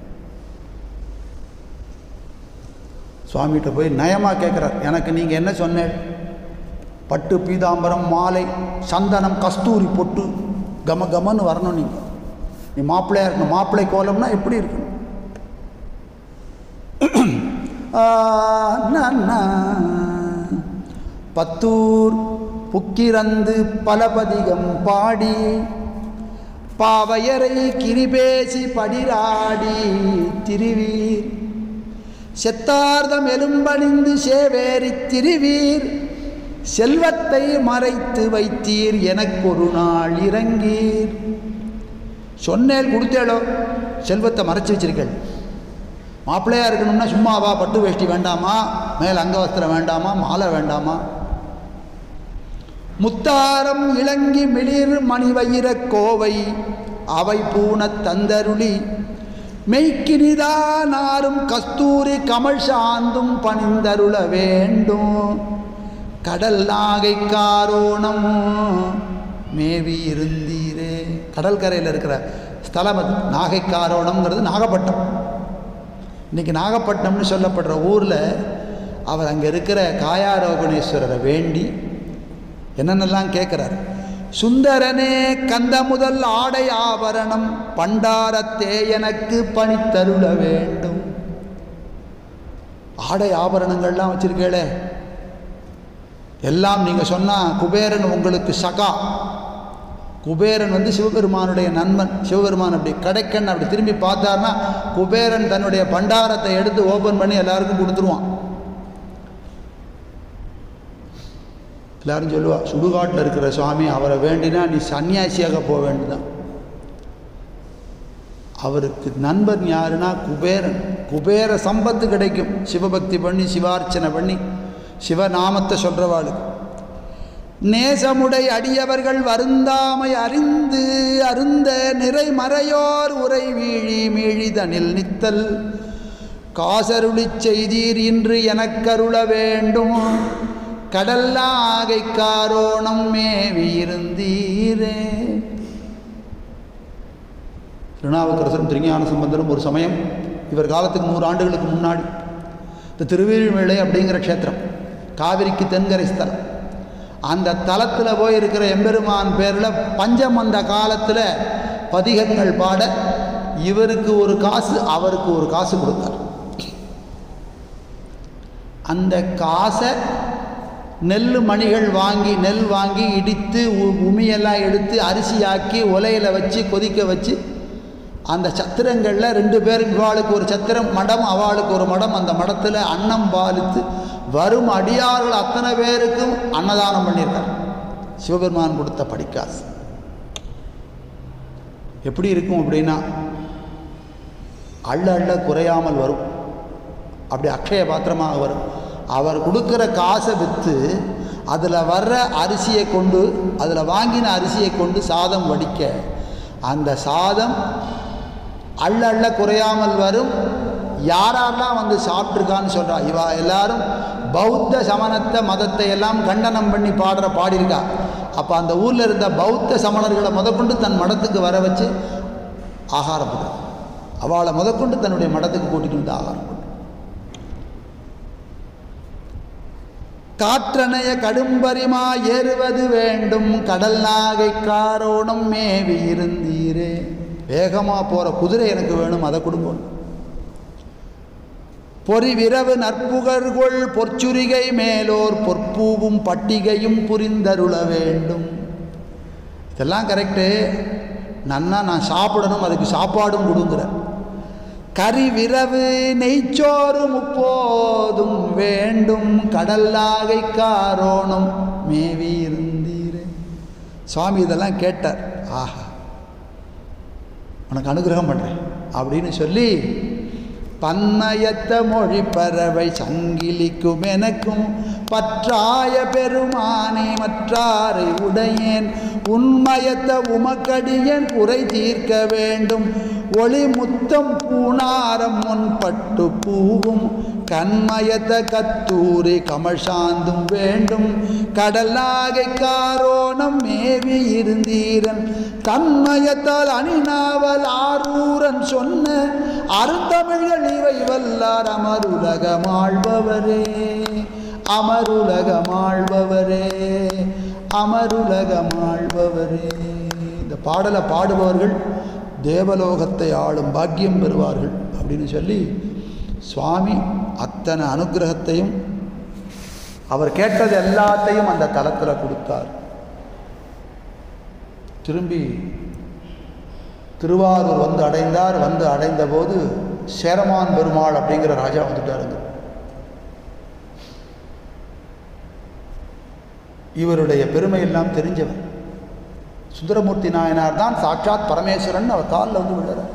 சுவாமிகிட்ட போய் நயமாக கேட்குறார் எனக்கு நீங்கள் என்ன சொன்னேன் பட்டு பீதாம்பரம் மாலை சந்தனம் கஸ்தூரி பொட்டு கம கமன்னு வரணும் நீங்கள் நீ மாப்பிள்ளையாக இருக்கணும் மாப்பிள்ளை கோலம்னா எப்படி இருக்கணும் ஆ, நா, நா. பத்தூர் புக்கிரந்து பலபதிகம் பாடி பாவையரை கிரிபேசி படிராடி திரிவீர் செத்தார்தம் எலும்பணிந்து சேவேரி திரிவீர் செல்வத்தை மறைத்து வைத்தீர் எனக்கொரு நாள் இறங்கீர் சொன்னேன் கொடுத்தேளோ செல்வத்தை மறைச்சு வச்சிருக்கேன் மாப்பிள்ளையாக இருக்கணும்னா சும்மாவா பட்டு வேஷ்டி வேண்டாமா மேல் அங்கவஸ்திரம் வேண்டாமா மாலை வேண்டாமா முத்தாரம் இளங்கி மிளிர் மணிவயிர கோவை அவை பூண தந்தருளி மெய்க்கினிதானாரும் கஸ்தூரி கமல் சாந்தும் பணிந்தருள வேண்டும் கடல் நாகை காரோணம் மேவி இருந்தீரே கடற்கரையில் இருக்கிற ஸ்தலம் அது நாகை காரோணம்ங்கிறது நாகப்பட்டினம் இன்னைக்கு நாகப்பட்டினம்னு சொல்லப்படுற ஊரில் அவர் அங்கே இருக்கிற காயாரோகணேஸ்வரரை வேண்டி என்னென்னலாம் கேட்குறார் சுந்தரனே கந்த முதல் ஆடை ஆபரணம் பண்டாரத்தே எனக்கு பணித்தருள வேண்டும் ஆடை ஆபரணங்கள்லாம் வச்சிருக்கேளே எல்லாம் நீங்கள் சொன்னால் குபேரன் உங்களுக்கு சகா குபேரன் வந்து சிவபெருமானுடைய நண்பன் சிவபெருமான் அப்படி கடைக்கண் அப்படி திரும்பி பார்த்தார்னா குபேரன் தன்னுடைய பண்டாரத்தை எடுத்து ஓப்பன் பண்ணி எல்லாருக்கும் கொடுத்துருவான் எல்லாரும் சொல்லுவா சுடுகாட்டில் இருக்கிற சுவாமி அவரை வேண்டினா நீ சன்னியாசியாக போக வேண்டியதான் அவருக்கு நண்பன் யாருன்னா குபேரன் குபேர சம்பத்து கிடைக்கும் சிவபக்தி பண்ணி சிவார்ச்சனை பண்ணி சிவநாமத்தை சொல்கிறவாளுக்கு நேசமுடை அடியவர்கள் வருந்தாமை அறிந்து அருந்த நிறைமறையோர் உரை வீழி மீழிதனில் நித்தல் காசருளிச் செய்தீர் இன்று எனக்கருள வேண்டும் கடல்லாகை காரோணம் மேவி இருந்தீரே திருநாவுக்கரசரும் திருஞான சம்பந்தரும் ஒரு சமயம் இவர் காலத்துக்கு நூறு ஆண்டுகளுக்கு முன்னாடி இந்த திருவீழ்மலை அப்படிங்கிற க்ஷேத்திரம் காவிரிக்கு தென்கரை ஸ்தலம் அந்த தலத்தில் போய் இருக்கிற எம்பெருமான் பேரில் பஞ்சம் வந்த காலத்தில் பதிகங்கள் பாட இவருக்கு ஒரு காசு அவருக்கு ஒரு காசு கொடுத்தார் அந்த காசை நெல் மணிகள் வாங்கி நெல் வாங்கி இடித்து உ- உமியெல்லாம் எடுத்து அரிசியாக்கி உலையில் வச்சு கொதிக்க வச்சு அந்த சத்திரங்களில் ரெண்டு பேருக்கு இவாளுக்கு ஒரு சத்திரம் மடம் அவளுக்கு ஒரு மடம் அந்த மடத்தில் அன்னம் பாலித்து வரும் அடியார்கள் அத்தனை பேருக்கும் அன்னதானம் பண்ணியிருக்கார் சிவபெருமான் கொடுத்த படிக்காசு எப்படி இருக்கும் அப்படின்னா அள்ள அள்ள குறையாமல் வரும் அப்படி அக்ஷய பாத்திரமாக வரும் அவர் கொடுக்குற காசை விற்று அதில் வர்ற அரிசியை கொண்டு அதில் வாங்கின அரிசியை கொண்டு சாதம் வடிக்க அந்த சாதம் அள்ள அள்ள குறையாமல் வரும் யாரெல்லாம் வந்து சாப்பிட்ருக்கான்னு சொல்கிறா இவா எல்லாரும் பௌத்த சமணத்தை மதத்தை எல்லாம் கண்டனம் பண்ணி பாடுற பாடியிருக்கா அப்போ அந்த ஊரில் இருந்த பௌத்த சமணர்களை முதற்கொண்டு தன் மடத்துக்கு வர வச்சு ஆகாரம் போடுறது அவளை முதற்கொண்டு தன்னுடைய மடத்துக்கு கூட்டிட்டு வந்து ஆகாரம் போட்டு காற்றணைய கடும்பரிமா ஏறுவது வேண்டும் கடல் நாகை காரோணம் மேவி இருந்தீரே வேகமாக போகிற குதிரை எனக்கு வேணும் அதை கொடுங்க பொறி விரவு நற்புகர்கொள் பொற்சுரிகை மேலோர் பொற்பூவும் பட்டிகையும் புரிந்தருள வேண்டும் இதெல்லாம் கரெக்டு நன்னா நான் சாப்பிடணும் அதுக்கு சாப்பாடும் கொடுங்குற கறி விரவு நெய்ச்சோறு முப்போதும் வேண்டும் கடல்லாகை காரோணம் மேவி இருந்தீரே சுவாமி இதெல்லாம் கேட்டார் ஆஹா உனக்கு அனுகிரகம் பண்ணுறேன் அப்படின்னு சொல்லி பன்னயத்த மொழி பறவை சங்கிலிக்கும் எனக்கும் பற்றாய பெருமானே மற்றாரை உடையேன் உண்மயத்த உமக்கடியன் குறை தீர்க்க வேண்டும் ஒளி முத்தம் பூணாரம் முன்பட்டு பூவும் கண்மயத்த கத்தூரி கமழ்சாந்தும் வேண்டும் கடலாகை காரோணம் மேவி இருந்தீரன் தன்மயத்தால் அணிநாவல் ஆரூரன் சொன்ன அருந்தமிழ்கள் இவை வல்லார் அமருலகமாழ்பவரே அமருலகமாழ்பவரே அமருலகமாழ்பவரே இந்த பாடலை பாடுபவர்கள் தேவலோகத்தை ஆளும் பாக்கியம் பெறுவார்கள் அப்படின்னு சொல்லி சுவாமி அத்தனை அனுகிரகத்தையும் அவர் கேட்டது எல்லாத்தையும் அந்த தலத்தில் கொடுத்தார் திரும்பி திருவாரூர் வந்து அடைந்தார் வந்து அடைந்த போது சேரமான் பெருமாள் அப்படிங்கிற ராஜா வந்துட்டாருங்க இவருடைய பெருமை எல்லாம் தெரிஞ்சவர் சுந்தரமூர்த்தி நாயனார் தான் சாட்சாத் பரமேஸ்வரன் அவர் காலில் வந்து விழுறார்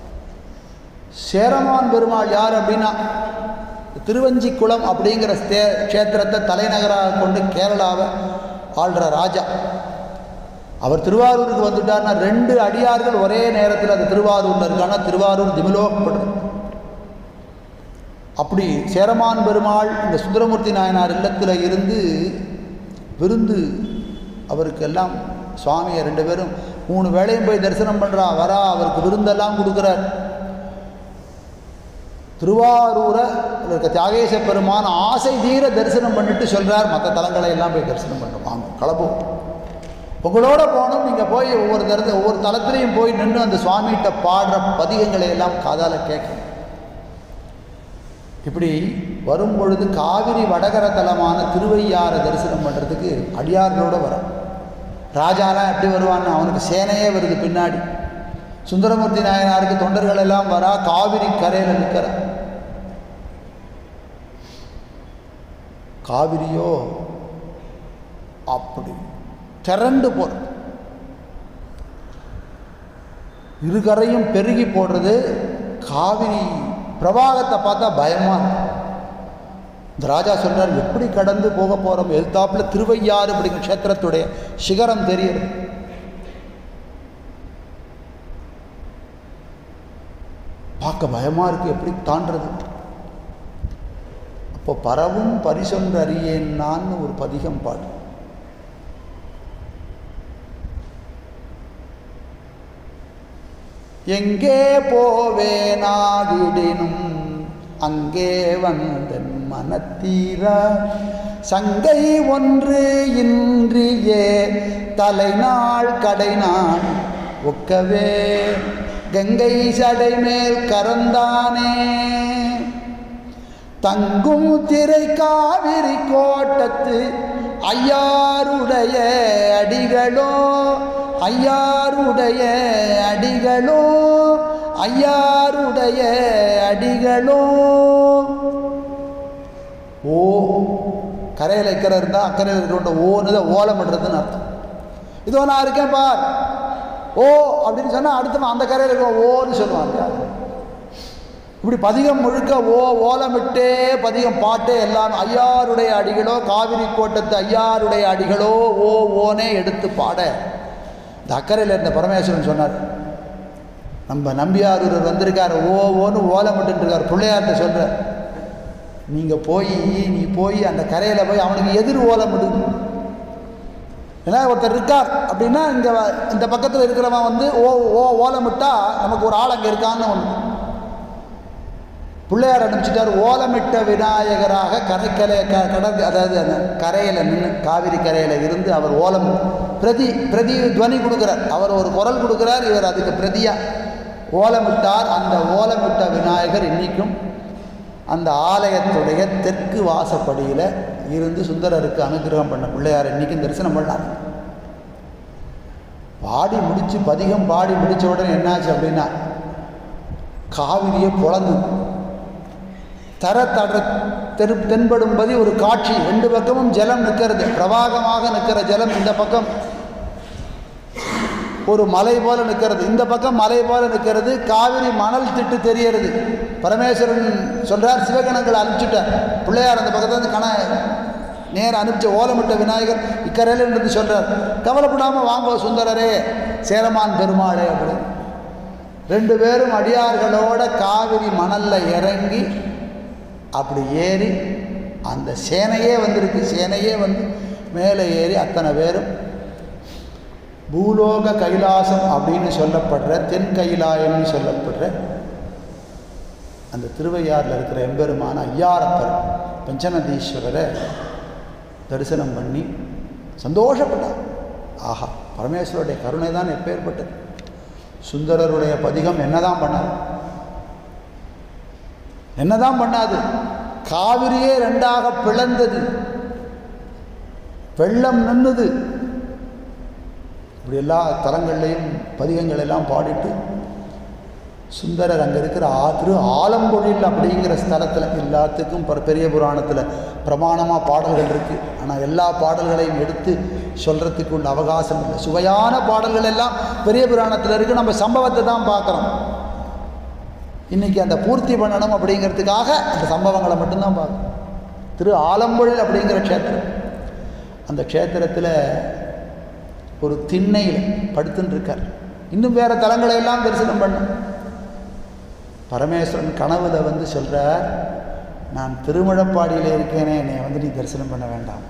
சேரமான் பெருமாள் யார் அப்படின்னா திருவஞ்சிக்குளம் அப்படிங்கிற ஸ்தே க்ஷேத்திரத்தை தலைநகராக கொண்டு கேரளாவை ஆள்ற ராஜா அவர் திருவாரூருக்கு வந்துட்டார்னா ரெண்டு அடியார்கள் ஒரே நேரத்தில் அது திருவாரூரில் இருக்கானா திருவாரூர் திமிலோகப்படுறது அப்படி சேரமான் பெருமாள் இந்த சுந்தரமூர்த்தி நாயனார் இல்லத்தில் இருந்து விருந்து அவருக்கு எல்லாம் சுவாமியை ரெண்டு பேரும் மூணு வேளையும் போய் தரிசனம் பண்ணுறா வரா அவருக்கு விருந்தெல்லாம் கொடுக்குறார் திருவாரூரை இருக்க தியாகேச பெருமான் ஆசை தீர தரிசனம் பண்ணிட்டு சொல்கிறார் மற்ற தலங்களை எல்லாம் போய் தரிசனம் பண்ணுறோம் வாங்க கிளம்பும் உங்களோட போகணும் நீங்கள் போய் ஒவ்வொரு தரத்து ஒவ்வொரு தலத்துலேயும் போய் நின்று அந்த சுவாமிகிட்ட பாடுற பதிகங்களை எல்லாம் காதால் கேட்கணும் இப்படி வரும் பொழுது காவிரி வடகர தலமான திருவையாரை தரிசனம் பண்ணுறதுக்கு அடியார்களோட வர ராஜாலாம் எப்படி வருவான்னு அவனுக்கு சேனையே வருது பின்னாடி சுந்தரமூர்த்தி நாயனாருக்கு தொண்டர்கள் எல்லாம் வரா காவிரி கரையில் நிற்கிற காவிரியோ அப்படி திரண்டு போகிறது இருகரையும் பெருகி போடுறது காவிரி பிரவாகத்தை பார்த்தா பயமாக இருக்கு இந்த ராஜா சொல்கிறார் எப்படி கடந்து போக போகிறோம் எழுத்தாப்புல திருவையாறு அப்படிங்கிற க்ஷேத்திரத்துடைய சிகரம் தெரியுது பார்க்க பயமாக இருக்குது எப்படி தாண்டுறது அப்போ பரவும் பரிசொன்று அறியேன் நான் ஒரு பதிகம் பாடு எங்கே போவேனாகிடினும் அங்கே வந்தன் மனத்தீரா சங்கை ஒன்று இன்றியே தலைநாள் கடைநாள் ஒக்கவே கங்கை சடை மேல் கரந்தானே தங்கும் திரை காவிரி கோட்டத்து ஐயாருடைய அடிகளோ ஐயாருடைய அடிகளோ ஐயாருடைய அடிகளோ ஓ கரையில் இக்கரை இருந்தால் அக்கறையில் இருக்கிற ஓன்னு தான் ஓலமிடுறதுன்னு அர்த்தம் இதோ நான் இருக்கேன் பார் ஓ அப்படின்னு சொன்னால் அடுத்தவன் அந்த கரையில் இருக்க ஓன்னு சொல்லுவாங்க இப்படி பதிகம் முழுக்க ஓ ஓலமிட்டே பதிகம் பாட்டே எல்லாம் ஐயாருடைய அடிகளோ காவிரி கோட்டத்து ஐயாருடைய அடிகளோ ஓ ஓனே எடுத்து பாட இந்த அக்கறையில் இருந்த பரமேஸ்வரன் சொன்னார் நம்ம நம்பியாரூர் வந்திருக்கார் ஓ ஓன்னு ஓலமிட்டு இருக்கார் பிள்ளையார்கிட்ட சொல்கிற நீங்கள் போய் நீ போய் அந்த கரையில் போய் அவனுக்கு எதிர் ஓலமிடு ஏன்னா ஒருத்தர் இருக்கார் அப்படின்னா இங்கே இந்த பக்கத்தில் இருக்கிறவன் வந்து ஓ ஓ ஓலமிட்டா நமக்கு ஒரு ஆள் அங்கே இருக்கான்னு ஒன்று பிள்ளையார் அனுப்பிச்சிட்டார் ஓலமிட்ட விநாயகராக கரைக்கலை க கடல் அதாவது அந்த கரையில் நின்று காவிரி கரையில் இருந்து அவர் ஓலம் பிரதி பிரதி துவனி கொடுக்குறார் அவர் ஒரு குரல் கொடுக்குறார் இவர் அதுக்கு பிரதியாக ஓலமிட்டார் அந்த ஓலமிட்ட விநாயகர் இன்றைக்கும் அந்த ஆலயத்துடைய தெற்கு வாசப்படியில் இருந்து சுந்தரருக்கு அனுகிரகம் பண்ண பிள்ளையார் இன்றைக்கும் தரிசனம் பண்ணார் பாடி முடித்து பதிகம் பாடி முடித்த உடனே என்னாச்சு அப்படின்னா காவிரியை பொழந்து தர தட தெரு தென்படும்படி ஒரு காட்சி ரெண்டு பக்கமும் ஜலம் நிற்கிறது பிரவாகமாக நிற்கிற ஜலம் இந்த பக்கம் ஒரு மலை போல நிற்கிறது இந்த பக்கம் மலை போல நிற்கிறது காவிரி மணல் திட்டு தெரியறது பரமேஸ்வரன் சொல்றார் சிவகணங்கள் அனுப்பிச்சுட்டார் பிள்ளையார் அந்த பக்கத்துல இருந்து கண நேரம் அனுப்பிச்ச ஓலமிட்ட விநாயகர் இக்கரையில் இருந்து சொல்றார் கவலைப்படாமல் வாங்கோ சுந்தரரே சேரமான் பெருமாளே அப்படின்னு ரெண்டு பேரும் அடியார்களோட காவிரி மணல்ல இறங்கி அப்படி ஏறி அந்த சேனையே வந்திருக்கு சேனையே வந்து மேலே ஏறி அத்தனை பேரும் பூலோக கைலாசம் அப்படின்னு சொல்லப்படுற தென் கைலாயம்னு சொல்லப்படுற அந்த திருவையாறில் இருக்கிற எம்பெருமான ஐயாரப்பர் பஞ்சநதீஸ்வரரை தரிசனம் பண்ணி சந்தோஷப்பட்டார் ஆஹா பரமேஸ்வருடைய கருணை தான் எப்பேற்பட்டது சுந்தரருடைய பதிகம் என்னதான் பண்ணார் என்னதான் பண்ணாது காவிரியே ரெண்டாக பிளந்தது வெள்ளம் நின்னுது இப்படி எல்லா தலங்கள்லையும் பதிகங்கள் எல்லாம் பாடிட்டு சுந்தரர் அங்கே இருக்கிற ஆ திரு ஆலம்பொழில் அப்படிங்கிற ஸ்தலத்தில் எல்லாத்துக்கும் பர- பெரிய புராணத்தில் பிரமாணமாக பாடல்கள் இருக்குது ஆனால் எல்லா பாடல்களையும் எடுத்து சொல்கிறதுக்கு உள்ள அவகாசம் இல்லை சுவையான பாடல்கள் எல்லாம் பெரிய புராணத்தில் இருக்குது நம்ம சம்பவத்தை தான் பார்க்குறோம் இன்றைக்கி அந்த பூர்த்தி பண்ணணும் அப்படிங்கிறதுக்காக அந்த சம்பவங்களை மட்டும்தான் பார்க்கணும் திரு ஆலம்பொழில் அப்படிங்கிற க்ஷேத்திரம் அந்த க்ஷேத்திரத்தில் ஒரு திண்ணையில் படுத்துன்னு இருக்கார் இன்னும் வேறு தலங்களை எல்லாம் தரிசனம் பண்ணும் பரமேஸ்வரன் கனவுல வந்து சொல்கிறார் நான் திருமுழப்பாடியில் இருக்கேனே என்னை வந்து நீ தரிசனம் பண்ண வேண்டாம்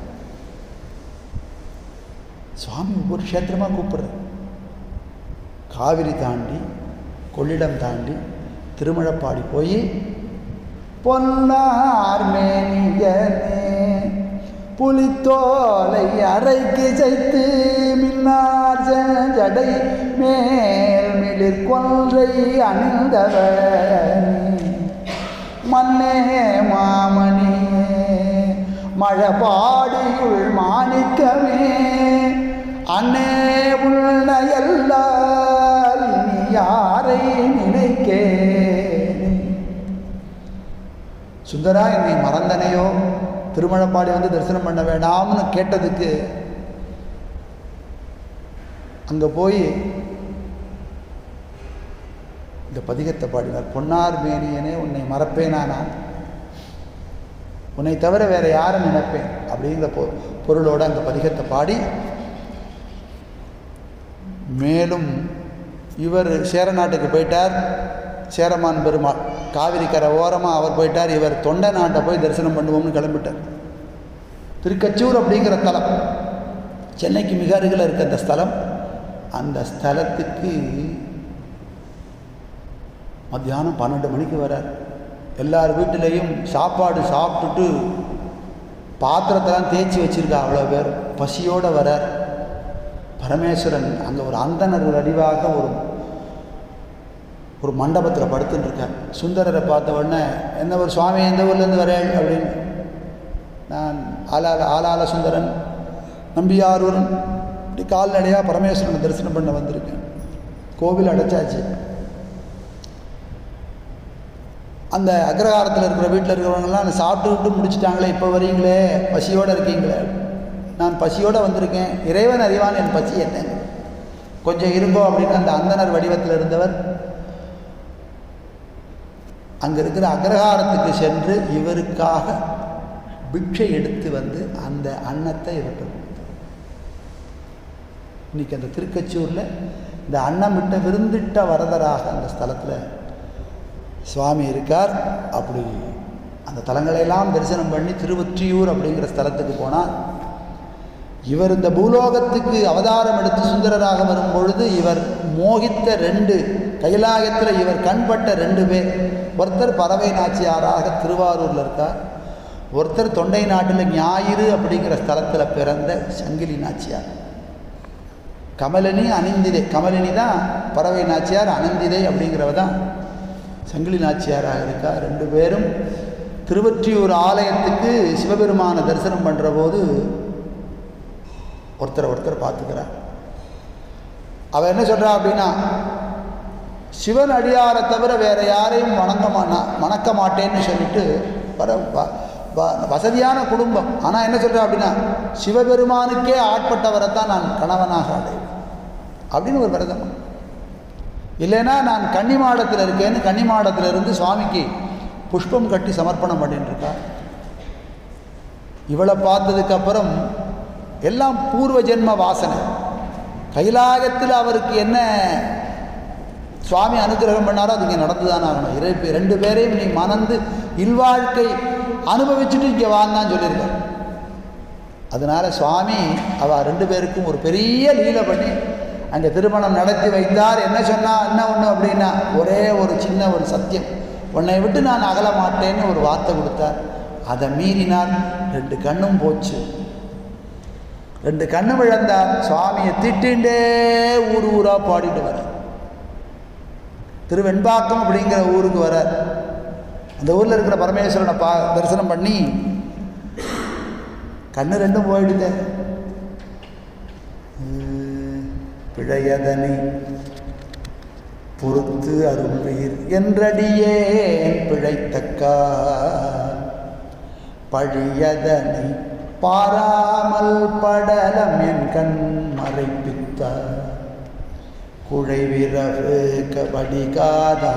சுவாமி ஒவ்வொரு க்ஷேத்திரமாக கூப்பிடுற காவிரி தாண்டி கொள்ளிடம் தாண்டி திருமழப்பாடி போய் பொன்னார் மேனியனே புலித்தோலை அரைக்கு செய்து மின்னார் ஜடை மேல் மிளிர் கொன்றை அணிந்தவர் மன்னே மாமணியே மழபாடியுள் மாணிக்கமே அன்னே உள்னையல்லால் இனி யாரை நினைக்கே சுந்தரா என்னை மறந்தனையோ திருமழப்பாடி வந்து தரிசனம் பண்ண வேண்டாம்னு கேட்டதுக்கு அங்கே போய் இந்த பதிகத்தை பாடினார் பொன்னார் மேனியனே உன்னை மறப்பேனா நான் உன்னை தவிர வேற யாரை நினைப்பேன் அப்படிங்கிற பொ பொருளோட அந்த பதிகத்தை பாடி மேலும் இவர் சேர நாட்டுக்கு போயிட்டார் சேரமான் பெருமாள் காவிரி கரை ஓரமாக அவர் போயிட்டார் இவர் தொண்டை நாட்டை போய் தரிசனம் பண்ணுவோம்னு கிளம்பிட்டார் திருக்கச்சூர் அப்படிங்கிற தலம் சென்னைக்கு மிக அருகில் இருக்க அந்த ஸ்தலம் அந்த ஸ்தலத்துக்கு மத்தியானம் பன்னெண்டு மணிக்கு வரார் எல்லார் வீட்டிலையும் சாப்பாடு சாப்பிட்டுட்டு பாத்திரத்தெல்லாம் தேய்ச்சி வச்சிருக்கா அவ்வளோ பேர் பசியோடு வரார் பரமேஸ்வரன் அங்கே ஒரு அந்தனர் வடிவாக ஒரு ஒரு மண்டபத்தில் படுத்துட்டு இருக்கார் சுந்தரரை பார்த்த உடனே என்ன ஒரு சுவாமி எந்த ஊர்லேருந்து வரேன் அப்படின்னு நான் ஆலால ஆலால சுந்தரன் நம்பியாரூரன் இப்படி கால்நடையாக பரமேஸ்வரனை தரிசனம் பண்ண வந்திருக்கேன் கோவில் அடைச்சாச்சு அந்த அக்ரஹாரத்தில் இருக்கிற வீட்டில் இருக்கிறவங்கலாம் சாப்பிட்டுக்கிட்டு முடிச்சிட்டாங்களே இப்போ வரீங்களே பசியோடு இருக்கீங்களே நான் பசியோடு வந்திருக்கேன் இறைவன் அறிவான் என் பசி என்ன கொஞ்சம் இருங்கோ அப்படின்னு அந்த அந்தனர் வடிவத்தில் இருந்தவர் அங்கே இருக்கிற அக்ரஹாரத்துக்கு சென்று இவருக்காக பிக்ஷை எடுத்து வந்து அந்த அன்னத்தை இவர்கிட்ட கொடுத்தார் இன்னைக்கு அந்த திருக்கச்சூரில் இந்த அன்னம் விட்ட விருந்திட்ட வரதராக அந்த ஸ்தலத்தில் சுவாமி இருக்கார் அப்படி அந்த தலங்களையெல்லாம் தரிசனம் பண்ணி திருவொற்றியூர் அப்படிங்கிற ஸ்தலத்துக்கு போனால் இவர் இந்த பூலோகத்துக்கு அவதாரம் எடுத்து சுந்தரராக வரும் பொழுது இவர் மோகித்த ரெண்டு கைலாயத்தில் இவர் கண்பட்ட ரெண்டு பேர் ஒருத்தர் பறவை நாச்சியாராக திருவாரூரில் இருக்கார் ஒருத்தர் தொண்டை நாட்டில் ஞாயிறு அப்படிங்கிற ஸ்தலத்தில் பிறந்த சங்கிலி நாச்சியார் கமலினி அனிந்திதை கமலினி தான் பறவை நாச்சியார் அனந்திதை அப்படிங்கிறவ தான் சங்கிலி நாச்சியாராக இருக்கா ரெண்டு பேரும் திருவொற்றியூர் ஆலயத்துக்கு சிவபெருமானை தரிசனம் பண்ணுற போது ஒருத்தரை ஒருத்தர் பார்த்துக்கிறார் அவ என்ன சொல்கிறா அப்படின்னா சிவன் அடியாரை தவிர வேற யாரையும் வணங்க மாட்டா வணக்க மாட்டேன்னு சொல்லிட்டு வர வ- வ- வசதியான குடும்பம் ஆனால் என்ன சொல்கிறா அப்படின்னா சிவபெருமானுக்கே ஆட்பட்டவரை தான் நான் கணவனாக அடைவேன் அப்படின்னு ஒரு விரதம் இல்லைன்னா நான் கன்னிமாடத்தில் இருக்கேன்னு கன்னிமாடத்தில் இருந்து சுவாமிக்கு புஷ்பம் கட்டி சமர்ப்பணம் பண்ணிட்டு இருக்கா இவளை பார்த்ததுக்கு அப்புறம் எல்லாம் பூர்வ ஜென்ம வாசனை கைலாயத்தில் அவருக்கு என்ன சுவாமி அனுகிரகம் பண்ணாரோ அது இங்கே நடந்து தான் ஆகணும் இரு ரெண்டு பேரையும் நீ மணந்து இல்வாழ்க்கை அனுபவிச்சுட்டு இங்கே வான்னு சொல்லியிருக்கார் அதனால சுவாமி அவ ரெண்டு பேருக்கும் ஒரு பெரிய லீலை பண்ணி அங்கே திருமணம் நடத்தி வைத்தார் என்ன சொன்னா என்ன ஒன்று அப்படின்னா ஒரே ஒரு சின்ன ஒரு சத்தியம் உன்னை விட்டு நான் அகல மாட்டேன்னு ஒரு வார்த்தை கொடுத்தார் அதை மீறினார் ரெண்டு கண்ணும் போச்சு ரெண்டு கண்ணு விழந்தார் சுவாமியை திட்டிண்டே ஊர் ஊரா பாடிட்டு வர திருவெண்பாக்கம் அப்படிங்கிற ஊருக்கு வர அந்த ஊரில் இருக்கிற பரமேஸ்வரனை பா தரிசனம் பண்ணி கண்ணு ரெண்டும் போயிடுதே உம், பிழையதனை பொறுத்து அருள்வீர் என்றடியே பிழைத்தக்கா பழியதனை பாராமல் படலம் என் கண் மறைப்பித்தார் குழைவிரவு கபடிகாதா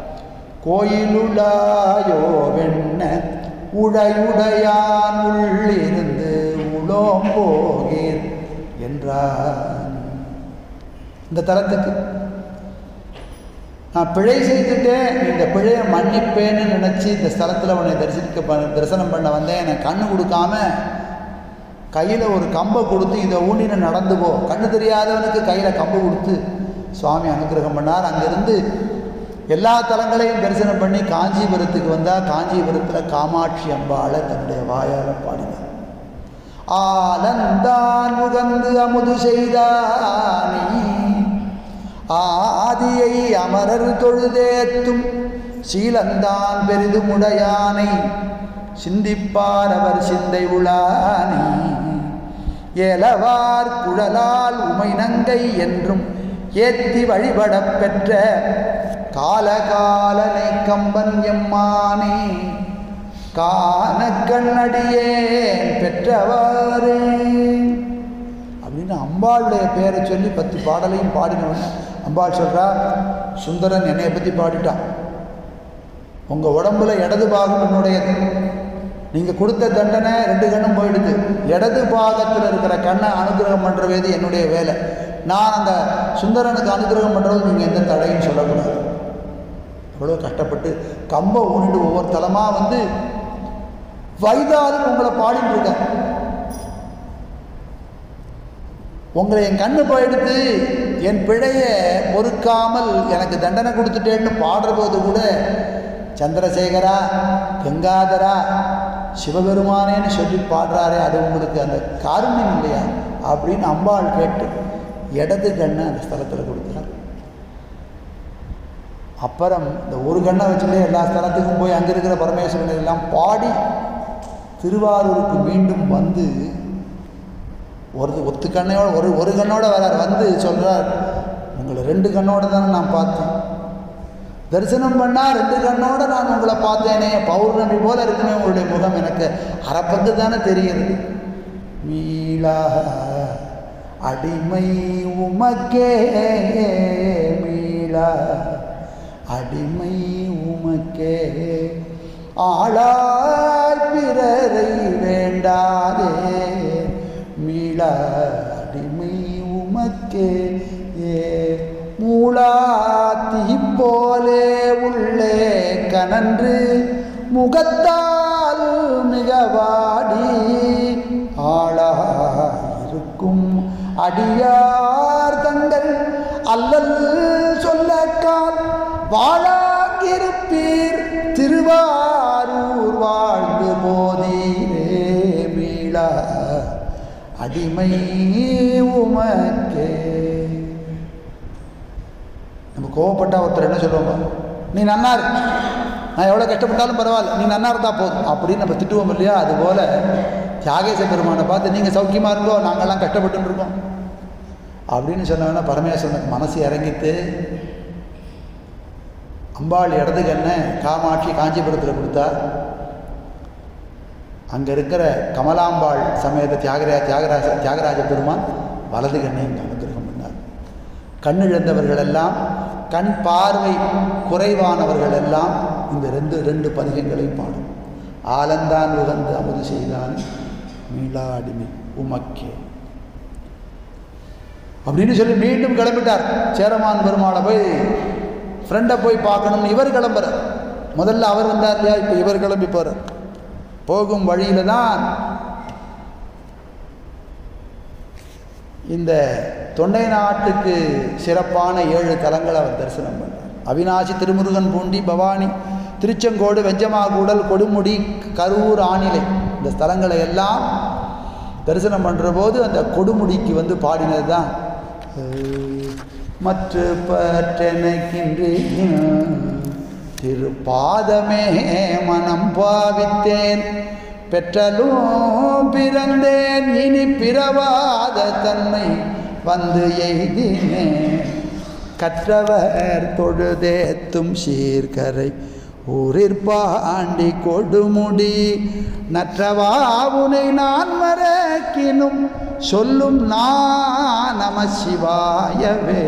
கோயிலுளாயோ வெண்ண உடையுடையான் உள்ளிருந்து உளோம் போகீர் என்றான் இந்த தரத்துக்கு நான் பிழை செய்துட்டேன் நீ இந்த பிழையை மன்னிப்பேன்னு நினச்சி இந்த ஸ்தலத்தில் உன்னை தரிசிக்க ப தரிசனம் பண்ண வந்தேன் எனக்கு கண்ணு கொடுக்காம கையில் ஒரு கம்பை கொடுத்து இதை ஊண்டின நடந்து போ கண்ணு தெரியாதவனுக்கு கையில் கம்பு கொடுத்து சுவாமி அனுகிரகம் பண்ணார் அங்கேருந்து எல்லா தலங்களையும் தரிசனம் பண்ணி காஞ்சிபுரத்துக்கு வந்தால் காஞ்சிபுரத்தில் காமாட்சி அம்பாளை தன்னுடைய வாயால் பாடினார் ஆலந்தான் முகந்து அமுது செய்தானி ஆதியை அமரர் தொழுதேத்தும் சீலந்தான் பெரிதுமுடையானை சிந்திப்பார் அவர் சிந்தை உளானி ஏலவார் குழலால் உமை நங்கை என்றும் ஏத்தி வழிபடப் பெற்ற காலகாலனை கம்பன் எம்மானே காண கண்ணடியேன் பெற்றவாறே அப்படின்னு அம்பாளுடைய பேரை சொல்லி பத்து பாடலையும் பாடினவன அம்பாள் சொல்றா சுந்தரன் என்னைய பற்றி பாடிட்டான் உங்கள் உடம்புல இடது பாகம் என்னுடையது நீங்கள் கொடுத்த தண்டனை ரெண்டு கண்ணும் போயிடுது இடது பாகத்தில் இருக்கிற கண்ணை அனுகிரகம் பண்ணுறது என்னுடைய வேலை நான் அந்த சுந்தரனுக்கு அனுகிரகம் பண்ணுறது நீங்கள் எந்த தடையும் சொல்லக்கூடாது அவ்வளோ கஷ்டப்பட்டு கம்பை ஊனிட்டு ஒவ்வொரு தலமாக வந்து வைதாலும் உங்களை பாடிட்டு இருக்கேன் உங்களை என் கண்ணு போயிடுத்து என் பிழையை பொறுக்காமல் எனக்கு தண்டனை கொடுத்துட்டேன்னு பாடுற போது கூட சந்திரசேகரா கங்காதரா சிவபெருமானேன்னு சொல்லி பாடுறாரே அது உங்களுக்கு அந்த காருண்யம் இல்லையா அப்படின்னு அம்பாள் கேட்டு இடது கண்ணை அந்த ஸ்தலத்தில் கொடுத்தார் அப்புறம் இந்த ஒரு கண்ணை வச்சுட்டு எல்லா ஸ்தலத்துக்கும் போய் அங்கே இருக்கிற பரமேஸ்வரனை எல்லாம் பாடி திருவாரூருக்கு மீண்டும் வந்து ஒரு ஒத்து கண்ணையோட ஒரு ஒரு கண்ணோட வரார் வந்து சொல்கிறார் உங்களை ரெண்டு கண்ணோட தானே நான் பார்த்தேன் தரிசனம் பண்ணால் ரெண்டு கண்ணோட நான் உங்களை பார்த்தேனே பௌர்ணமி போல இருக்குமே உங்களுடைய முகம் எனக்கு அரைப்பங்கு தானே தெரிகிறது மீளா அடிமை உமக்கே மீளா அடிமை உமக்கே ஆளாய் பிறரை வேண்டாதே மீளா அடிமை உமக்கே ஏ மூளாத்தி போலே உள்ளே கனன்று முகத்தால் மிக வாடி ஆளாயிரு நோக்கும் அடியார் தங்கள் அல்லல் சொல்லக்கால் வாழாங்கிருப்பீர் திருவாரூர் வாழ்ந்து போதீரே மீளா அடிமை உமக்கே நம்ம கோவப்பட்டா ஒருத்தர் என்ன சொல்லுவோம் நீ நன்னா இரு நான் எவ்வளோ கஷ்டப்பட்டாலும் பரவாயில்ல நீ நன்னா இருந்தால் போதும் அப்படின்னு நம்ம திட்டுவோம் இல்லையா அதுபோல் தியாகேச பெருமானை பார்த்து நீங்கள் சௌக்கியமாக இருந்தோ நாங்கள்லாம் கஷ்டப்பட்டுன்னு இருக்கோம் அப்படின்னு சொன்னவொன்னே பரமேஸ்வரனுக்கு மனசு இறங்கிட்டு அம்பாள் இடது கண்ணை காமாட்சி காஞ்சிபுரத்தில் கொடுத்தா அங்கே இருக்கிற கமலாம்பாள் சமேத தியாகரா தியாகராஜ தியாகராஜ பெருமான் வலது கண்ணை இங்கே அனுகிரகம் பண்ணார் கண்ணிழந்தவர்கள் எல்லாம் கண் பார்வை குறைவானவர்கள் எல்லாம் இந்த ரெண்டு ரெண்டு பதிகங்களை பாடும் ஆலந்தான் உகந்து அமுது செய்தான் மீளாடிமை உமக்கே அப்படின்னு சொல்லி மீண்டும் கிளம்பிட்டார் சேரமான் பெருமாளை போய் ஃப்ரெண்டை போய் பார்க்கணும்னு இவர் கிளம்புறார் முதல்ல அவர் வந்தார் இல்லையா இப்போ இவர் கிளம்பி போகிறார் போகும் வழியில தான் இந்த தொண்டை நாட்டுக்கு சிறப்பான ஏழு தலங்களை அவர் தரிசனம் பண்ணார் அவினாசி திருமுருகன் பூண்டி பவானி திருச்செங்கோடு வெஞ்சமாகூடல் கொடுமுடி கரூர் ஆணிலை இந்த ஸ்தலங்களை எல்லாம் தரிசனம் பண்ணுற போது அந்த கொடுமுடிக்கு வந்து பாடினது தான் மற்ற பற்றெனக்கின்றே திருப்பாதமே மனம் பாவித்தேன் பெற்றலும் பிறந்தேன் இனி பிறவாத தன்மை வந்து எய்தினேன் கற்றவர் தொழுதேத்தும் சீர்கரை ஊரிற்பாண்டி கொடுமுடி நற்றவாவுனை நான் மறக்கினும் சொல்லும் நான் நம சிவாயவே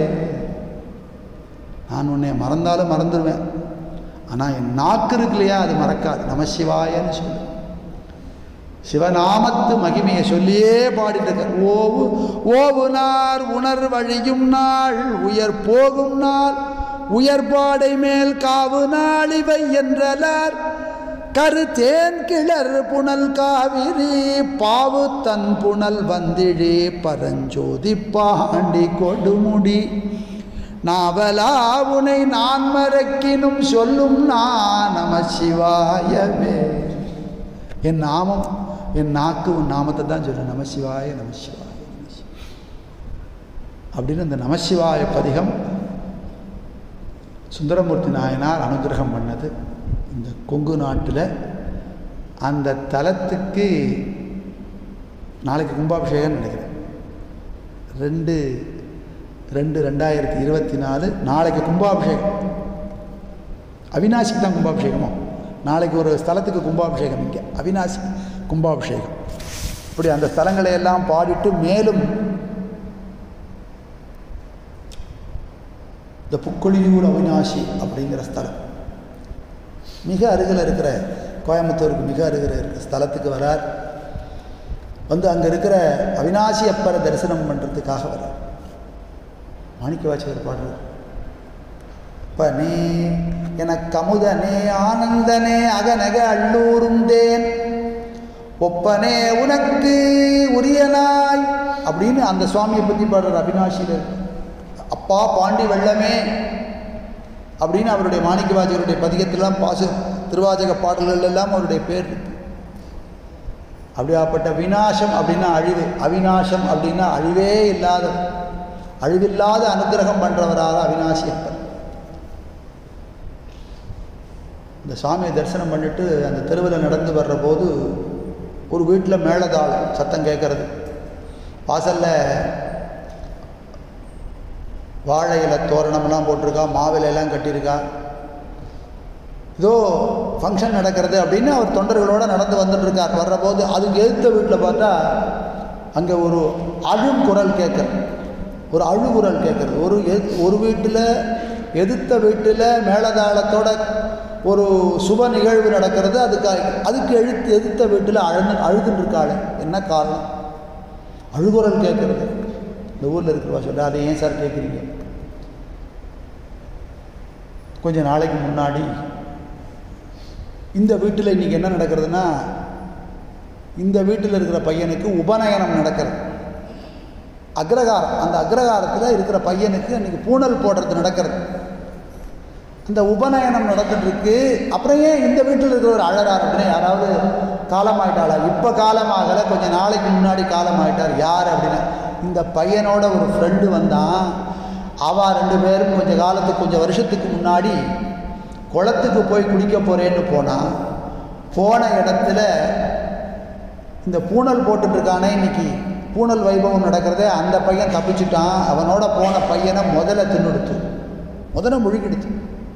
நான் உன்னை மறந்தாலும் மறந்துடுவேன் ஆனால் என் நாக்கு இருக்கு இல்லையா அது மறக்காது நம சிவாயன்னு சொல்லு சிவநாமத்து மகிமையை சொல்லியே பாடிட்டு இருக்கார் ஓவு ஓவுனார் உணர் வழியும் நாள் உயர் போகும் நாள் உயர்பாடை மேல் காவு நாள் இவை என்றலார் கருத்தேன் கிளர் புனல் காவிரி பாவு தன் புனல் வந்திழே பரஞ்சோதி பாண்டி கொடுமுடி நாவலா உனை நான் மறக்கினும் சொல்லும் நான் நம சிவாயவே என் நாமம் என் நாக்கு உன் நாமத்தை தான் சொல்லும் நம சிவாய நம சிவாய நம சிவாய. அப்படின்னு இந்த நமசிவாய பதிகம் சுந்தரமூர்த்தி நாயனார் அனுகிரகம் பண்ணது இந்த கொங்கு நாட்டில் அந்த தலத்துக்கு நாளைக்கு கும்பாபிஷேகம் நினைக்கிறேன் ரெண்டு ரெண்டு ரெண்டாயிரத்தி இருபத்தி நாலு நாளைக்கு கும்பாபிஷேகம் அவினாசிக்கு தான் கும்பாபிஷேகமோ நாளைக்கு ஒரு ஸ்தலத்துக்கு கும்பாபிஷேகம் இங்கே அவினாசி கும்பாபிஷேகம் இப்படி அந்த ஸ்தலங்களை எல்லாம் பாடிட்டு மேலும் இந்த புக்கொழியூர் அவினாசி அப்படிங்கிற ஸ்தலம் மிக அருகில் இருக்கிற கோயம்புத்தூருக்கு மிக அருகில் இருக்கிற ஸ்தலத்துக்கு வரார் வந்து அங்கே இருக்கிற அவினாசி அப்பரை தரிசனம் பண்ணுறதுக்காக வரார் மாணிக்க வாசகர் பாடுறார் இப்ப நீ எனக்கு அமுதனே ஆனந்தனே அகநக அள்ளூரும் தேன் ஒப்பனே உனக்கு உரியனாய் அப்படின்னு அந்த சுவாமியை பற்றி பாடுறார் அவினாசியில் அப்பா பாண்டி வெள்ளமே அப்படின்னு அவருடைய மாணிக்க வாசகருடைய பதிகத்திலாம் பாசு திருவாசக பாடல்கள் எல்லாம் அவருடைய பேர் இருக்கு அப்படியாப்பட்ட விநாசம் அப்படின்னா அழிவு அவிநாசம் அப்படின்னா அழிவே இல்லாத அழிவில்லாத அனுகிரகம் பண்ணுறவராக அவினாசி அப்பர் இந்த சாமியை தரிசனம் பண்ணிட்டு அந்த தெருவில் நடந்து வர்ற போது ஒரு வீட்டில் மேளதாளம் சத்தம் கேட்கறது வாசலில் வாழை இலை தோரணம்லாம் போட்டிருக்கா மாவிலையெல்லாம் கட்டியிருக்கா ஏதோ ஃபங்க்ஷன் நடக்கிறது அப்படின்னு அவர் தொண்டர்களோடு நடந்து வந்துட்டு இருக்கார் வர்றபோது அதுக்கு எதிர்த்த வீட்டில் பார்த்தா அங்கே ஒரு அழும் குரல் கேட்குறது ஒரு அழுகுரல் கேட்குறது ஒரு எத் ஒரு வீட்டில் எதிர்த்த வீட்டில் மேளதாளத்தோட ஒரு சுப நிகழ்வு நடக்கிறது அதுக்கு அதுக்கு எழுத்து எதிர்த்த வீட்டில் அழுது அழுதுன்னு இருக்காள் என்ன காரணம் அழுகுரல் கேட்குறது இந்த ஊரில் இருக்கிறவா சொல்ல அதை ஏன் சார் கேட்குறீங்க கொஞ்ச நாளைக்கு முன்னாடி இந்த வீட்டில் இன்றைக்கி என்ன நடக்கிறதுனா இந்த வீட்டில் இருக்கிற பையனுக்கு உபநயனம் நடக்கிறது அக்ரகாரம் அந்த அக்ரகாரத்தில் இருக்கிற பையனுக்கு அன்றைக்கி பூணல் போடுறது நடக்கிறது இந்த உபநயனம் நடந்துட்டு இருக்கு அப்புறம் ஏன் இந்த வீட்டில் இருக்கிறவர் அழறார் அப்படின்னு யாராவது காலமாயிட்டாளா இப்போ காலமாகலை கொஞ்சம் நாளைக்கு முன்னாடி காலமாயிட்டார் யார் அப்படின்னு இந்த பையனோட ஒரு ஃப்ரெண்டு வந்தான் அவ ரெண்டு பேரும் கொஞ்சம் காலத்துக்கு கொஞ்சம் வருஷத்துக்கு முன்னாடி குளத்துக்கு போய் குளிக்க போகிறேன்னு போனான் போன இடத்துல இந்த பூணல் போட்டுட்ருக்கானே இன்னைக்கு பூணல் வைபவம் நடக்கிறதே அந்த பையன் தப்பிச்சுட்டான் அவனோட போன பையனை முதல்ல தின்னுடுத்து முதல்ல முழுகிடுத்து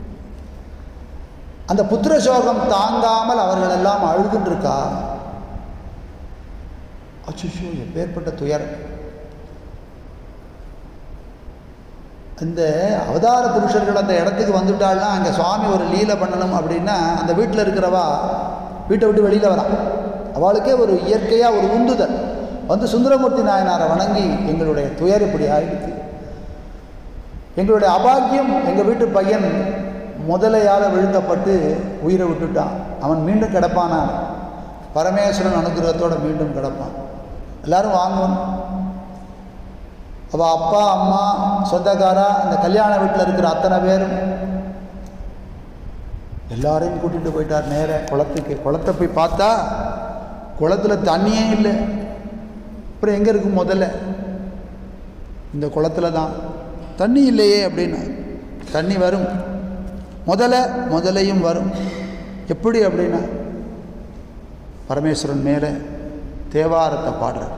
அந்த புத்திர சோகம் தாங்காமல் அவர்கள் எல்லாம் அழுதுன்னு இருக்கா அச்சுஷோ எப்பேற்பட்ட துயரம் இந்த அவதார புருஷர்கள் அந்த இடத்துக்கு வந்துட்டாள்னா அங்கே சுவாமி ஒரு லீலை பண்ணணும் அப்படின்னா அந்த வீட்டில் இருக்கிறவா வீட்டை விட்டு வெளியில் வரான் அவளுக்கே ஒரு இயற்கையாக ஒரு உந்துதல் வந்து சுந்தரமூர்த்தி நாயனாரை வணங்கி எங்களுடைய துயர் இப்படி ஆயிடுச்சு எங்களுடைய அபாக்கியம் எங்கள் வீட்டு பையன் முதலையால் விழுங்கப்பட்டு உயிரை விட்டுட்டான் அவன் மீண்டும் கிடப்பானான் பரமேஸ்வரன் அனுகிரகத்தோடு மீண்டும் கிடப்பான் எல்லாரும் வாங்கணும் அவள் அப்பா அம்மா சொந்தக்காரா அந்த கல்யாண வீட்டில் இருக்கிற அத்தனை பேரும் எல்லாரையும் கூட்டிகிட்டு போயிட்டார் நேர குளத்துக்கு குளத்தை போய் பார்த்தா குளத்துல தண்ணியே இல்லை அப்புறம் எங்கே இருக்கும் முதல்ல இந்த குளத்துல தான் தண்ணி இல்லையே அப்படின்னா தண்ணி வரும் முதல்ல முதலையும் வரும் எப்படி அப்படின்னா பரமேஸ்வரன் மேலே தேவாரத்தை பாடுறார்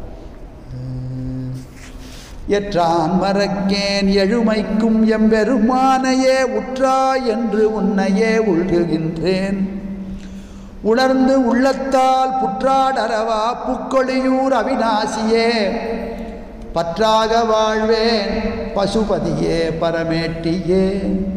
எற்றான் மறக்கேன் எழுமைக்கும் எம்பெருமானையே உற்றா என்று உன்னையே உள்குகின்றேன் உணர்ந்து உள்ளத்தால் புற்றாடரவா புக்கொழியூர் அவிநாசியே பற்றாக வாழ்வேன் பசுபதியே பரமேட்டியே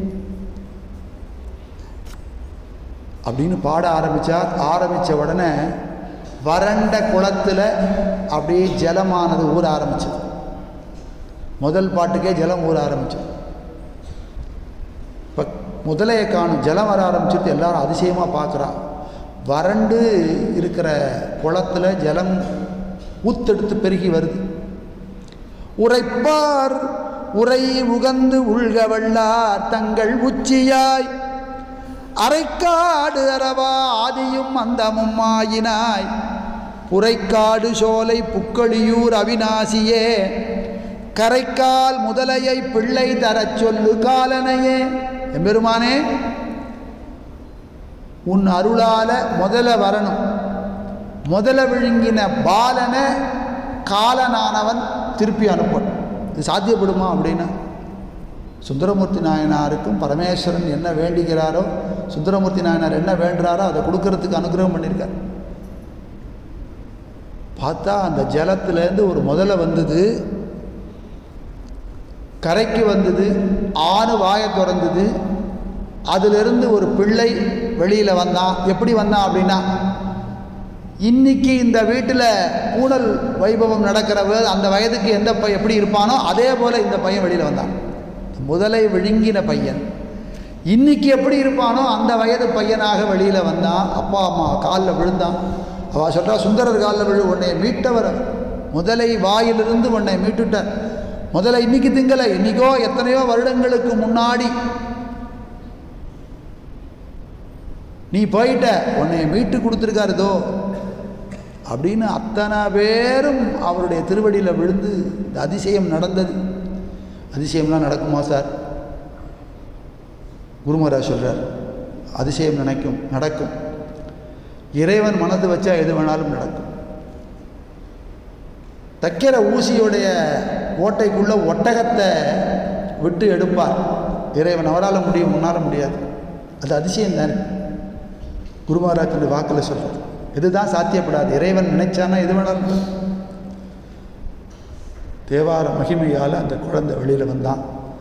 அப்படின்னு பாட ஆரம்பித்தார் ஆரம்பித்த உடனே வறண்ட குளத்தில் அப்படியே ஜலமானது ஊற ஆரம்பிச்சது முதல் பாட்டுக்கே ஜலம் ஊற ஆரம்பிச்சது இப்போ முதலையை காணும் ஜலம் வர ஆரம்பிச்சிட்டு எல்லாரும் அதிசயமாக பார்க்குறா வறண்டு இருக்கிற குளத்தில் ஜலம் ஊத்தெடுத்து பெருகி வருது உரைப்பார் உரை உகந்து உள்க வல்லார் தங்கள் உச்சியாய் அரைக்காடு அரவா ஆதியும் அந்தமும் ஆயினாய் புரைக்காடு சோலை புக்களியூர் அவிநாசியே கரைக்கால் முதலையை பிள்ளை தரச் சொல்லு காலனையே எம்பெருமானே உன் அருளால முதல்ல வரணும் முதல விழுங்கின பாலனை காலனானவன் திருப்பி அனுப்பணும் இது சாத்தியப்படுமா அப்படின்னா சுந்தரமூர்த்தி நாயனாருக்கும் பரமேஸ்வரன் என்ன வேண்டுகிறாரோ சுந்தரமூர்த்தி நாயனார் என்ன வேண்டுறாரோ அதை கொடுக்கறதுக்கு அனுகிரகம் பண்ணியிருக்கார் பார்த்தா அந்த ஜலத்திலேருந்து ஒரு முதல்ல வந்தது கரைக்கு வந்தது ஆணு வாயை திறந்தது அதிலிருந்து ஒரு பிள்ளை வெளியில் வந்தான் எப்படி வந்தான் அப்படின்னா இன்னைக்கு இந்த வீட்டில் பூனல் வைபவம் நடக்கிறவ அந்த வயதுக்கு எந்த பை எப்படி இருப்பானோ அதே போல் இந்த பையன் வெளியில் வந்தான் முதலை விழுங்கின பையன் இன்னைக்கு எப்படி இருப்பானோ அந்த வயது பையனாக வெளியில் வந்தான் அப்பா அம்மா காலில் விழுந்தான் அவள் சொல்கிறா சுந்தரர் காலில் விழு உன்னை மீட்டவர் அவர். முதலை வாயிலிருந்து உன்னை மீட்டுட்டார் முதல்ல இன்னைக்கு திங்கலை இன்னைக்கோ எத்தனையோ வருடங்களுக்கு முன்னாடி நீ போயிட்ட உன்னை மீட்டு கொடுத்துருக்காரு இதோ அப்படின்னு அத்தனை பேரும் அவருடைய திருவடியில் விழுந்து இந்த அதிசயம் நடந்தது அதிசயம்லாம் நடக்குமா சார் குருமராஜ் சொல்கிறார் அதிசயம் நினைக்கும் நடக்கும் இறைவன் மனது வச்சா எது வேணாலும் நடக்கும் தைக்கிற ஊசியுடைய ஓட்டைக்குள்ள ஒட்டகத்தை விட்டு எடுப்பார் இறைவன் அவரால் முடியும் முன்னால் முடியாது அது அதிசயம் தானே குருமராஜனுடைய வாக்கில் சொல்கிறது இதுதான் சாத்தியப்படாது இறைவன் நினைச்சானா எது வேணாலும் நடக்கும். தேவார மகிமையால் அந்த குழந்தை வெளியில் வந்தான்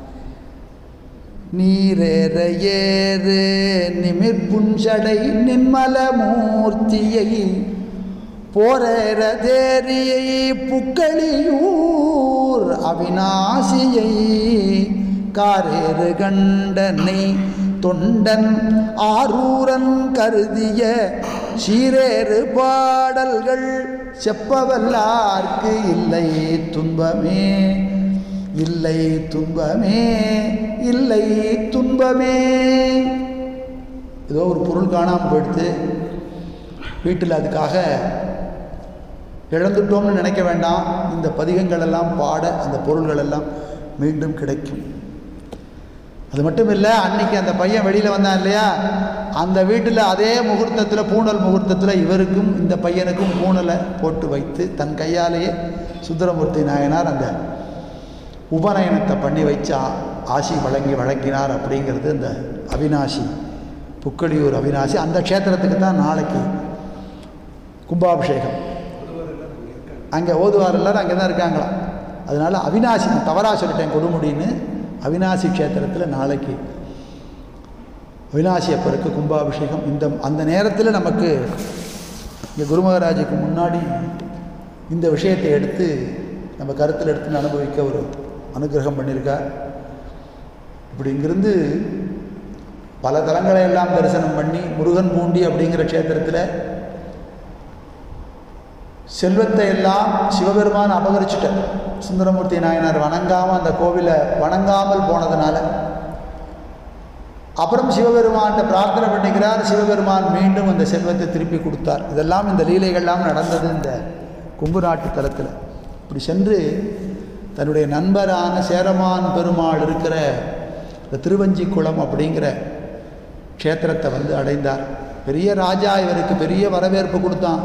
நீரேற ஏறு நிமிர்புஞ்சடை நின்மல மூர்த்தியை போரேற தேரியை புக்களியூர் அவிநாசியை காரேறு கண்டனை தொண்டன் ஆரூரன் கருதிய சீரேறு பாடல்கள் செப்பவல்லார்க்கு இல்லை துன்பமே இல்லை துன்பமே இல்லை துன்பமே ஏதோ ஒரு பொருள் காணாமல் போயிடுத்து வீட்டில் அதுக்காக இழந்துட்டோம்னு நினைக்க வேண்டாம் இந்த பதிகங்கள் எல்லாம் பாட அந்த பொருள்கள் எல்லாம் மீண்டும் கிடைக்கும் அது மட்டும் இல்லை அன்னைக்கு அந்த பையன் வெளியில் வந்தான் இல்லையா அந்த வீட்டில் அதே முகூர்த்தத்தில் பூணல் முகூர்த்தத்தில் இவருக்கும் இந்த பையனுக்கும் பூணலை போட்டு வைத்து தன் கையாலேயே சுந்தரமூர்த்தி நாயனார் அந்த உபநயனத்தை பண்ணி வச்சு ஆ- ஆசி வழங்கி வழங்கினார் அப்படிங்கிறது இந்த அவினாசி புக்கடியூர் அவினாசி அந்த க்ஷேத்திரத்துக்கு தான் நாளைக்கு கும்பாபிஷேகம் அங்கே ஓதுவார் எல்லாரும் அங்கே தான் இருக்காங்களாம் அதனால் அவினாசி நான் தவறாக சொல்லிட்டேன் கொடுமுடின்னு அவினாசி க்ஷேத்திரத்தில் நாளைக்கு அவினாசி அப்பருக்கு கும்பாபிஷேகம் இந்த அந்த நேரத்தில் நமக்கு இங்கே குருமகராஜுக்கு முன்னாடி இந்த விஷயத்தை எடுத்து நம்ம கருத்தில் எடுத்து அனுபவிக்க ஒரு அனுகிரகம் பண்ணியிருக்கார் இப்படி இங்கிருந்து பல தலங்களை எல்லாம் தரிசனம் பண்ணி முருகன் பூண்டி அப்படிங்கிற க்ஷேத்திரத்தில் செல்வத்தை எல்லாம் சிவபெருமான் அபகரிச்சுட்டார் சுந்தரமூர்த்தி நாயனார் வணங்காமல் அந்த கோவிலை வணங்காமல் போனதுனால அப்புறம் சிவபெருமான்கிட்ட பிரார்த்தனை பண்ணிக்கிறார் சிவபெருமான் மீண்டும் அந்த செல்வத்தை திருப்பி கொடுத்தார் இதெல்லாம் இந்த லீலைகள்லாம் நடந்தது இந்த கொங்கு நாட்டு தலத்தில் இப்படி சென்று தன்னுடைய நண்பரான சேரமான் பெருமாள் இருக்கிற இந்த திருவஞ்சிக்குளம் அப்படிங்கிற க்ஷேத்திரத்தை வந்து அடைந்தார் பெரிய ராஜா இவருக்கு பெரிய வரவேற்பு கொடுத்தான்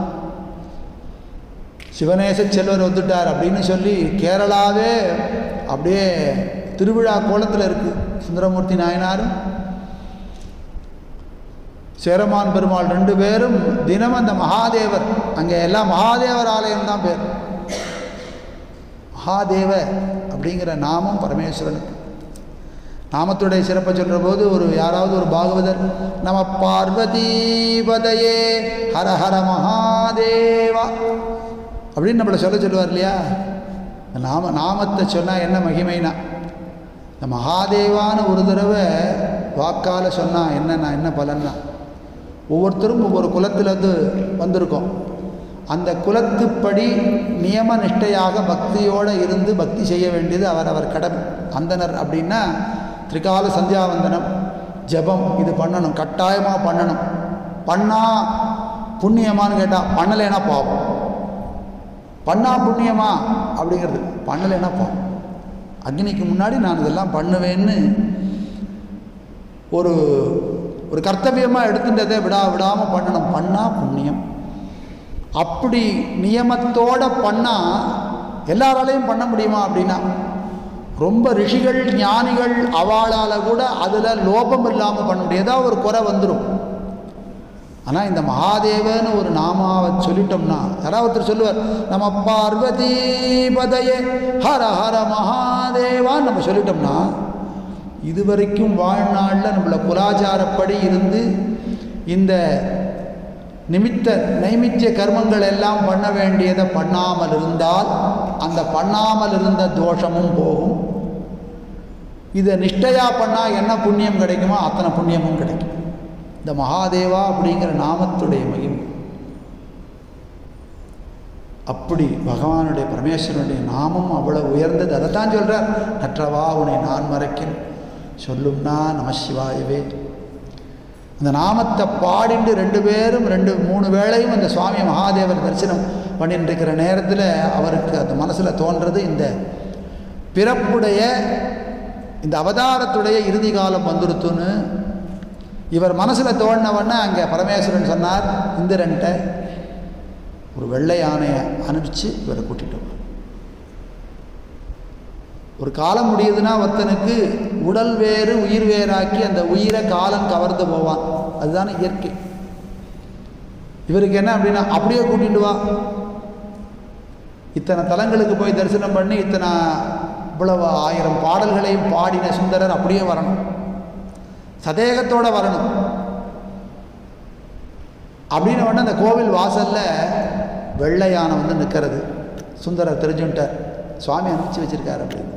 சிவநேச செல்வர் வந்துட்டார் அப்படின்னு சொல்லி கேரளாவே அப்படியே திருவிழா கோலத்தில் இருக்குது சுந்தரமூர்த்தி நாயனாரும் சேரமான் பெருமாள் ரெண்டு பேரும் தினம் அந்த மகாதேவர் அங்கே எல்லாம் மகாதேவர் ஆலயம் தான் பேர் மகாதேவ அப்படிங்கிற நாமம் பரமேஸ்வரனுக்கு நாமத்துடைய சிறப்பை சொல்கிற போது ஒரு யாராவது ஒரு பாகவதர் நம பார்வதீபதையே ஹர ஹர மகாதேவா அப்படின்னு நம்மளை சொல்ல சொல்லுவார் இல்லையா இந்த நாம நாமத்தை சொன்னால் என்ன மகிமைனா இந்த மகாதேவான்னு ஒரு தடவை வாக்கால் சொன்னால் என்னன்னா என்ன பலன்னா ஒவ்வொருத்தரும் ஒவ்வொரு குலத்திலேருந்து வந்திருக்கோம் அந்த குலத்துப்படி நியம நிஷ்டையாக பக்தியோடு இருந்து பக்தி செய்ய வேண்டியது அவரவர் கடமை அந்தனர் அப்படின்னா திரிகால சந்தியாவந்தனம் ஜெபம் இது பண்ணணும் கட்டாயமாக பண்ணணும் பண்ணா புண்ணியமான்னு கேட்டால் பண்ணலைன்னா பாவம் பண்ணா புண்ணியமா அப்படிங்கிறது பண்ணலைன்னா பாவம் அக்னிக்கு முன்னாடி நான் இதெல்லாம் பண்ணுவேன்னு ஒரு ஒரு கர்த்தவியமாக எடுத்துட்டதை விடா விடாமல் பண்ணணும் பண்ணா புண்ணியம் அப்படி நியமத்தோட பண்ணால் எல்லாராலையும் பண்ண முடியுமா அப்படின்னா ரொம்ப ரிஷிகள் ஞானிகள் அவளால் கூட அதில் லோபம் இல்லாமல் பண்ண முடியும் ஏதாவது ஒரு குறை வந்துடும் ஆனால் இந்த மகாதேவன்னு ஒரு நாமாவை சொல்லிட்டோம்னா யாராவது ஒருத்தர் சொல்லுவார் நம்ம பார்வதி பதையே ஹர ஹர மகாதேவான்னு நம்ம சொல்லிட்டோம்னா இதுவரைக்கும் வாழ்நாளில் நம்மளை குலாச்சாரப்படி இருந்து இந்த நிமித்த நைமித்திய கர்மங்கள் எல்லாம் பண்ண வேண்டியதை பண்ணாமல் இருந்தால் அந்த பண்ணாமல் இருந்த தோஷமும் போகும் இதை நிஷ்டையா பண்ணால் என்ன புண்ணியம் கிடைக்குமோ அத்தனை புண்ணியமும் கிடைக்கும் இந்த மகாதேவா அப்படிங்கிற நாமத்துடைய மகிமை அப்படி பகவானுடைய பரமேஸ்வரனுடைய நாமம் அவ்வளவு உயர்ந்தது அதை தான் சொல்கிறார் நற்றவா உன்னை நான் மறைக்கிறேன் சொல்லும்னா நமசிவாயவே அந்த நாமத்தை பாடிண்டு ரெண்டு பேரும் ரெண்டு மூணு வேளையும் அந்த சுவாமி மகாதேவர் தரிசனம் பண்ணிட்டு இருக்கிற நேரத்தில் அவருக்கு அந்த மனசில் தோன்றது இந்த பிறப்புடைய இந்த அவதாரத்துடைய இறுதி காலம் வந்துருத்துன்னு இவர் மனசில் தோணினவொன்னே அங்கே பரமேஸ்வரன் சொன்னார் இந்திரன்ட்ட ஒரு வெள்ளை யானையை அனுப்பிச்சு இவரை கூட்டிட்டு வா. ஒரு காலம் முடியுதுன்னா ஒருத்தனுக்கு உடல் வேறு உயிர் வேறாக்கி அந்த உயிரை காலம் கவர்ந்து போவான் அதுதானே இயற்கை இவருக்கு என்ன அப்படின்னா அப்படியே கூட்டிட்டு வா இத்தனை தலங்களுக்கு போய் தரிசனம் பண்ணி இத்தனை இவ்வளவு ஆயிரம் பாடல்களையும் பாடின சுந்தரர் அப்படியே வரணும் சதேகத்தோட வரணும் அப்படின்னு உடனே அந்த கோவில் வாசல்ல வெள்ளை யானை வந்து நிற்கிறது சுந்தரர் தெரிஞ்சுட்டார் சுவாமி அனுப்பிச்சு வச்சிருக்கார் அப்படின்னு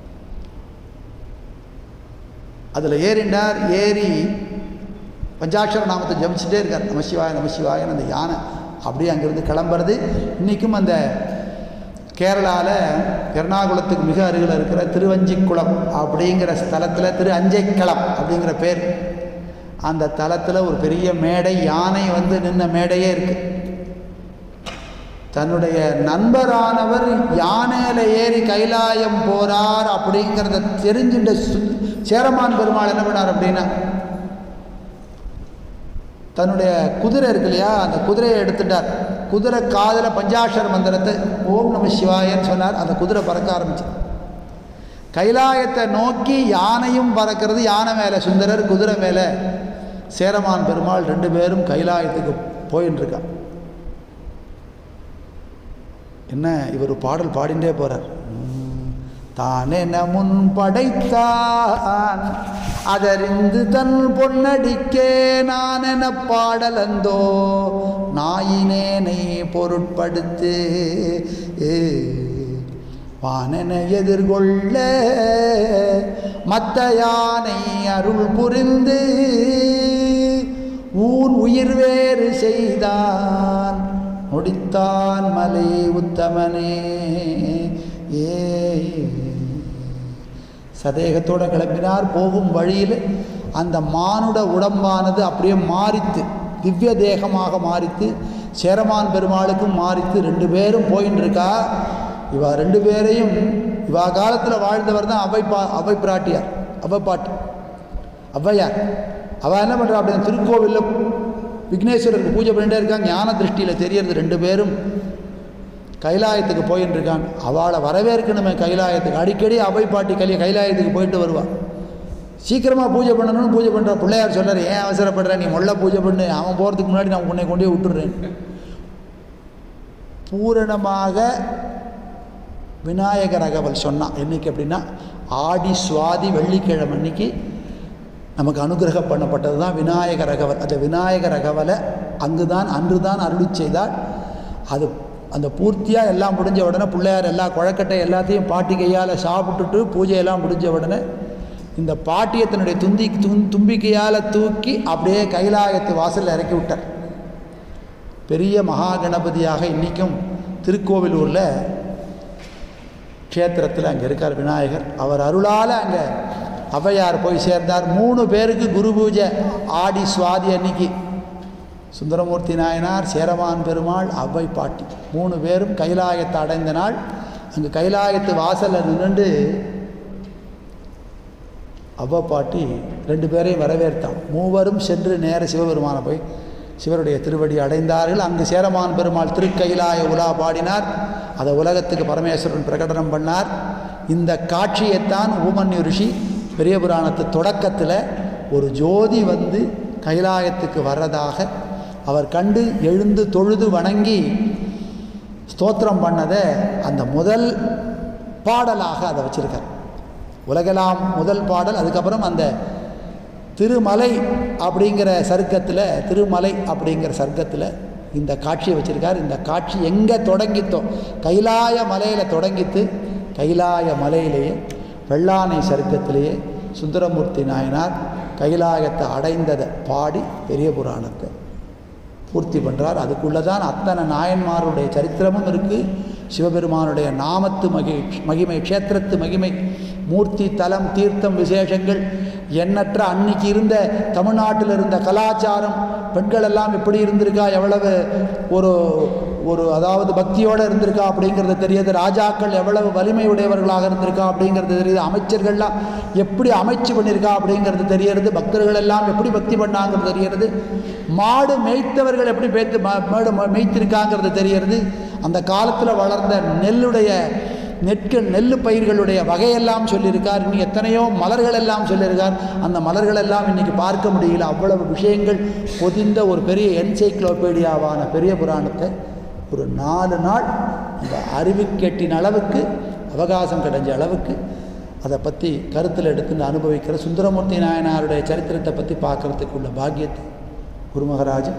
அதில் ஏறிண்டார் ஏறி பஞ்சாட்சர நாமத்தை ஜபிச்சுட்டே இருக்கார் நமசிவாய நமசிவாயன்னு அந்த யானை அப்படியே அங்கேருந்து கிளம்புறது இன்றைக்கும் அந்த கேரளாவில் எர்ணாகுளத்துக்கு மிக அருகில் இருக்கிற திருவஞ்சிக்குளம் அப்படிங்கிற ஸ்தலத்தில் திரு அஞ்சைக்களம் அப்படிங்கிற பேர் அந்த தலத்தில் ஒரு பெரிய மேடை யானை வந்து நின்ன மேடையே இருக்குது தன்னுடைய நண்பரானவர் யானையில் ஏறி கைலாயம் போறார் அப்படிங்கிறத தெரிஞ்சுட்ட சு- சேரமான் பெருமாள் என்ன பண்ணார் அப்படின்னா தன்னுடைய குதிரை இருக்கு இல்லையா அந்த குதிரையை எடுத்துட்டார் குதிரை காதில் பஞ்சாட்சர மந்திரத்தை ஓம் நம சிவாயன்னு சொன்னார் அந்த குதிரை பறக்க ஆரம்பிச்சு கைலாயத்தை நோக்கி யானையும் பறக்கிறது யானை மேலே சுந்தரர் குதிரை மேலே சேரமான் பெருமாள் ரெண்டு பேரும் கைலாயத்துக்கு போயின்னு இருக்கா என்ன இவர் பாடல் பாடிண்டே போறார் உம், தானென முன் படைத்தான் அதறிந்து தன் பொன்னடிக்கே நான் என பாடலந்தோ நாயினேனை பொருட்படுத்து ஏ, வானென எதிர்கொள்ள மத்த யானை அருள் புரிந்து ஊன் உயிர் வேறு செய்தான் முடித்தான் மலை உத்தமனே ஏ சதேகத்தோட கிளம்பினார் போகும் வழியில் அந்த மானுட உடம்பானது அப்படியே மாறித்து திவ்ய தேகமாக மாறித்து சேரமான் பெருமாளுக்கும் மாறித்து ரெண்டு பேரும் போயின்னு இருக்கா இவா ரெண்டு பேரையும் இவா காலத்தில் வாழ்ந்தவர் தான் அவை பா அவை பிராட்டியார் அவை பாட்டி ஔவையார் அவள் என்ன பண்ணுறா அப்படின்னு திருக்கோவிலில் விக்னேஸ்வரருக்கு பூஜை பண்ணிட்டே இருக்காங்க ஞான திருஷ்டியில் தெரியறது ரெண்டு பேரும் கைலாயத்துக்கு போயின்னு இருக்கான் அவளை வரவேற்கணுமே கைலாயத்துக்கு அடிக்கடி அவை பாட்டி கலிய கைலாயத்துக்கு போயிட்டு வருவா சீக்கிரமாக பூஜை பண்ணணும்னு பூஜை பண்ணுற பிள்ளையார் சொல்றாரு ஏன் அவசரப்படுற நீ முள்ள பூஜை பண்ணு அவன் போகிறதுக்கு முன்னாடி நான் உன்னை கொண்டே விட்டுடுறேன் பூரணமாக விநாயகர் அகவல் சொன்னான் என்னைக்கு அப்படின்னா ஆடி சுவாதி வெள்ளிக்கிழமை அன்னைக்கு நமக்கு அனுகிரகம் பண்ணப்பட்டது தான் விநாயகர் அகவல் அந்த விநாயகர் அகவலை அங்கு தான் அன்று தான் அருளி செய்தால் அது அந்த பூர்த்தியாக எல்லாம் முடிஞ்ச உடனே பிள்ளையார் எல்லா குழக்கட்டை எல்லாத்தையும் பாட்டி கையால் சாப்பிட்டுட்டு பூஜையெல்லாம் முடிஞ்ச உடனே இந்த பாட்டியை தன்னுடைய துந்தி துன் தும்பிக்கையால் தூக்கி அப்படியே கைலாயத்து வாசலில் இறக்கி விட்டார் பெரிய மகா கணபதியாக இன்றைக்கும் திருக்கோவிலூரில் க்ஷேத்திரத்தில் அங்கே இருக்கார் விநாயகர் அவர் அருளால் அங்கே ஔவையார் போய் சேர்ந்தார் மூணு பேருக்கு குரு பூஜை ஆடி சுவாதி அன்னைக்கு சுந்தரமூர்த்தி நாயனார் சேரமான் பெருமாள் அவ்வை பாட்டி மூணு பேரும் கைலாயத்தை அடைந்த நாள் அங்கே கைலாயத்து வாசலில் நின்றுண்டு அவ்வா பாட்டி ரெண்டு பேரையும் வரவேற்றான் மூவரும் சென்று நேர சிவபெருமானை போய் சிவருடைய திருவடி அடைந்தார்கள் அங்கு சேரமான் பெருமாள் திருக்கைலாய உலா பாடினார் அதை உலகத்துக்கு பரமேஸ்வரன் பிரகடனம் பண்ணார் இந்த காட்சியைத்தான் ஊமன்யு ரிஷி பெரிய புராணத்து தொடக்கத்தில் ஒரு ஜோதி வந்து கைலாயத்துக்கு வர்றதாக அவர் கண்டு எழுந்து தொழுது வணங்கி ஸ்தோத்திரம் பண்ணதை அந்த முதல் பாடலாக அதை வச்சிருக்கார் உலகெல்லாம் முதல் பாடல் அதுக்கப்புறம் அந்த திருமலை அப்படிங்கிற சர்க்கத்தில் திருமலை அப்படிங்கிற சர்க்கத்தில் இந்த காட்சியை வச்சிருக்கார் இந்த காட்சி எங்கே தொடங்கித்தோ கைலாய மலையில் தொடங்கித்து கைலாய மலையிலேயே வெள்ளானை சருக்கத்திலேயே சுந்தரமூர்த்தி நாயனார் கைலாயத்தை அடைந்ததை பாடி பெரிய புராணத்தை பூர்த்தி பண்ணுறார் அதுக்குள்ளே தான் அத்தனை நாயன்மாருடைய சரித்திரமும் இருக்குது சிவபெருமானுடைய நாமத்து மகி மகிமை க்ஷேத்திரத்து மகிமை மூர்த்தி தலம் தீர்த்தம் விசேஷங்கள் எண்ணற்ற அன்னைக்கு இருந்த தமிழ்நாட்டில் இருந்த கலாச்சாரம் பெண்கள் எல்லாம் எப்படி இருந்திருக்கா எவ்வளவு ஒரு ஒரு அதாவது பக்தியோடு இருந்திருக்கா அப்படிங்கிறது தெரியுது ராஜாக்கள் எவ்வளவு வலிமை உடையவர்களாக இருந்திருக்கா அப்படிங்கிறது தெரியுது அமைச்சர்கள்லாம் எப்படி அமைச்சு பண்ணியிருக்கா அப்படிங்கிறது தெரியறது பக்தர்கள் எல்லாம் எப்படி பக்தி பண்ணாங்கிறது தெரியறது மாடு மேய்த்தவர்கள் எப்படி பேத்து மாடு மேய்த்திருக்காங்கிறது தெரியறது அந்த காலத்தில் வளர்ந்த நெல்லுடைய நெற்கள் நெல் பயிர்களுடைய வகையெல்லாம் சொல்லியிருக்கார் இன்னும் எத்தனையோ மலர்கள் எல்லாம் சொல்லியிருக்கார் அந்த மலர்கள் எல்லாம் இன்னைக்கு பார்க்க முடியல அவ்வளவு விஷயங்கள் பொதிந்த ஒரு பெரிய என்சைக்ளோபீடியாவான பெரிய புராணத்தை ஒரு நாலு நாள் அந்த அறிவுக்கெட்டின அளவுக்கு அவகாசம் கிடைஞ்ச அளவுக்கு அதை பற்றி கருத்தில் எடுத்து அனுபவிக்கிற சுந்தரமூர்த்தி நாயனாருடைய சரித்திரத்தை பற்றி பார்க்குறதுக்கு உள்ள பாக்கியத்தை குருமகராஜன்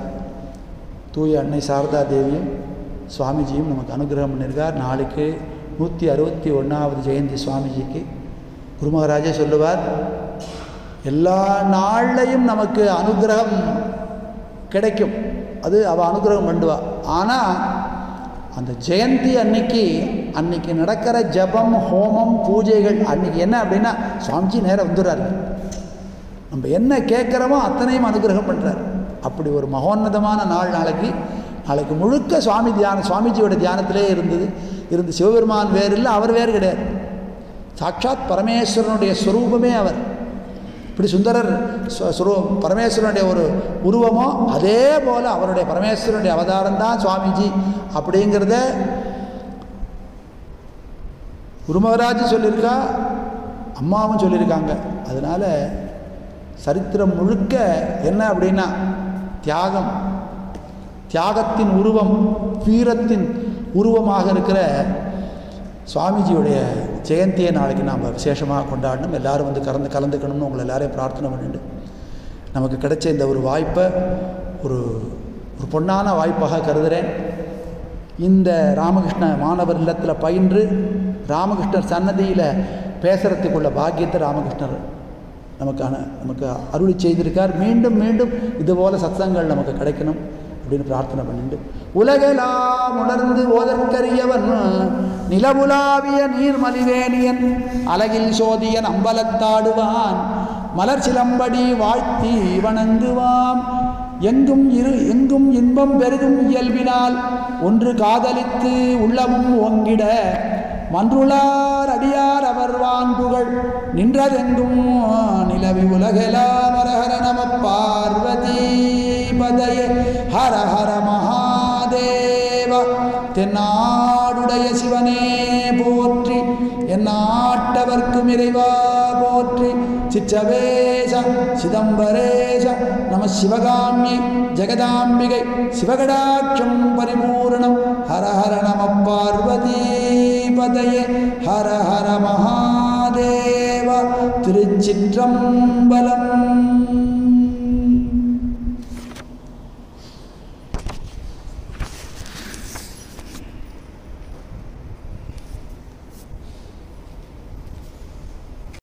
தூய அன்னை சாரதா தேவியும் சுவாமிஜியும் நமக்கு அனுகிரகம் பண்ணியிருக்கார் நாளைக்கு நூற்றி அறுபத்தி ஒன்றாவது ஜெயந்தி சுவாமிஜிக்கு குருமகராஜே சொல்லுவார் எல்லா நாள்லையும் நமக்கு அனுகிரகம் கிடைக்கும் அது அவள் அனுகிரகம் பண்ணுவா ஆனால் அந்த ஜெயந்தி அன்னைக்கு அன்னைக்கு நடக்கிற ஜபம் ஹோமம் பூஜைகள் அன்னைக்கு என்ன அப்படின்னா சுவாமிஜி நேரம் வந்துடுறாரு நம்ம என்ன கேட்குறோமோ அத்தனையும் அனுகிரகம் பண்ணுறார் அப்படி ஒரு மகோன்னதமான நாள் நாளைக்கு நாளைக்கு முழுக்க சுவாமி தியானம் சுவாமிஜியோட தியானத்திலே இருந்தது இருந்து சிவபெருமான் வேறு இல்லை அவர் வேறு கிடையாது சாட்சாத் பரமேஸ்வரனுடைய ஸ்வரூபமே அவர் இப்படி சுந்தரர் ஸ்வ- ஸ்வரூ பரமேஸ்வரனுடைய ஒரு உருவமோ அதே போல் அவருடைய பரமேஸ்வரனுடைய அவதாரம் தான் சுவாமிஜி அப்படிங்கிறத குருமகராஜ் சொல்லியிருக்கா அம்மாவும் சொல்லியிருக்காங்க அதனால் சரித்திரம் முழுக்க என்ன அப்படின்னா தியாகம் தியாகத்தின் உருவம் வீரத்தின் உருவமாக இருக்கிற சுவாமிஜியுடைய ஜெயந்தியை நாளைக்கு நாம் விசேஷமாக கொண்டாடணும் எல்லாரும் வந்து கலந்து கலந்துக்கணும்னு உங்களை எல்லாரையும் பிரார்த்தனை பண்ணிட்டு நமக்கு கிடைச்ச இந்த ஒரு வாய்ப்பை ஒரு ஒரு பொன்னான வாய்ப்பாக கருதுகிறேன் இந்த ராமகிருஷ்ண மாணவர் இல்லத்தில் பயின்று ராமகிருஷ்ணர் சன்னதியில் பேசுகிறதுக்குள்ள பாக்கியத்தை ராமகிருஷ்ணர் நமக்கான நமக்கு அருளி செய்திருக்கார் மீண்டும் மீண்டும் இதுபோல சத்சங்கள் நமக்கு கிடைக்கணும் அப்படின்னு பிரார்த்தனை பண்ணிட்டு உலகெல்லாம் உணர்ந்து ஓதற்கரியவன் நிலவுலாவிய நீர்மலிவேணியன் அலகில் சோதியன் அம்பலத்தாடுவான் மலர் சிலம்படி வாழ்த்தி வணங்குவாம் எங்கும் இரு எங்கும் இன்பம் பெருகும் இயல்பினால் ஒன்று காதலித்து உள்ளமும் ஓங்கிட மன்றுளார் அடியார் அவர் வான்புகள் நின்றதெங்கும் நிலவி உலகெலாம் ஹரஹர நம பார்வதி பதயே ஹர ஹர மகாதேவ தென்னாடுடைய சிவனே போற்றி எந்நாட்டவர்க்கும் இறைவா போற்றி சிற்றவேச சிதம்பரேச நம சிவகாமியை ஜெகதாம்பிகை சிவகடாட்சம் பரிபூரணம் ஹர ஹர நம பார்வதி பதயே ஹர ஹர மகாதேவ திருச்சிற்றம்பலம்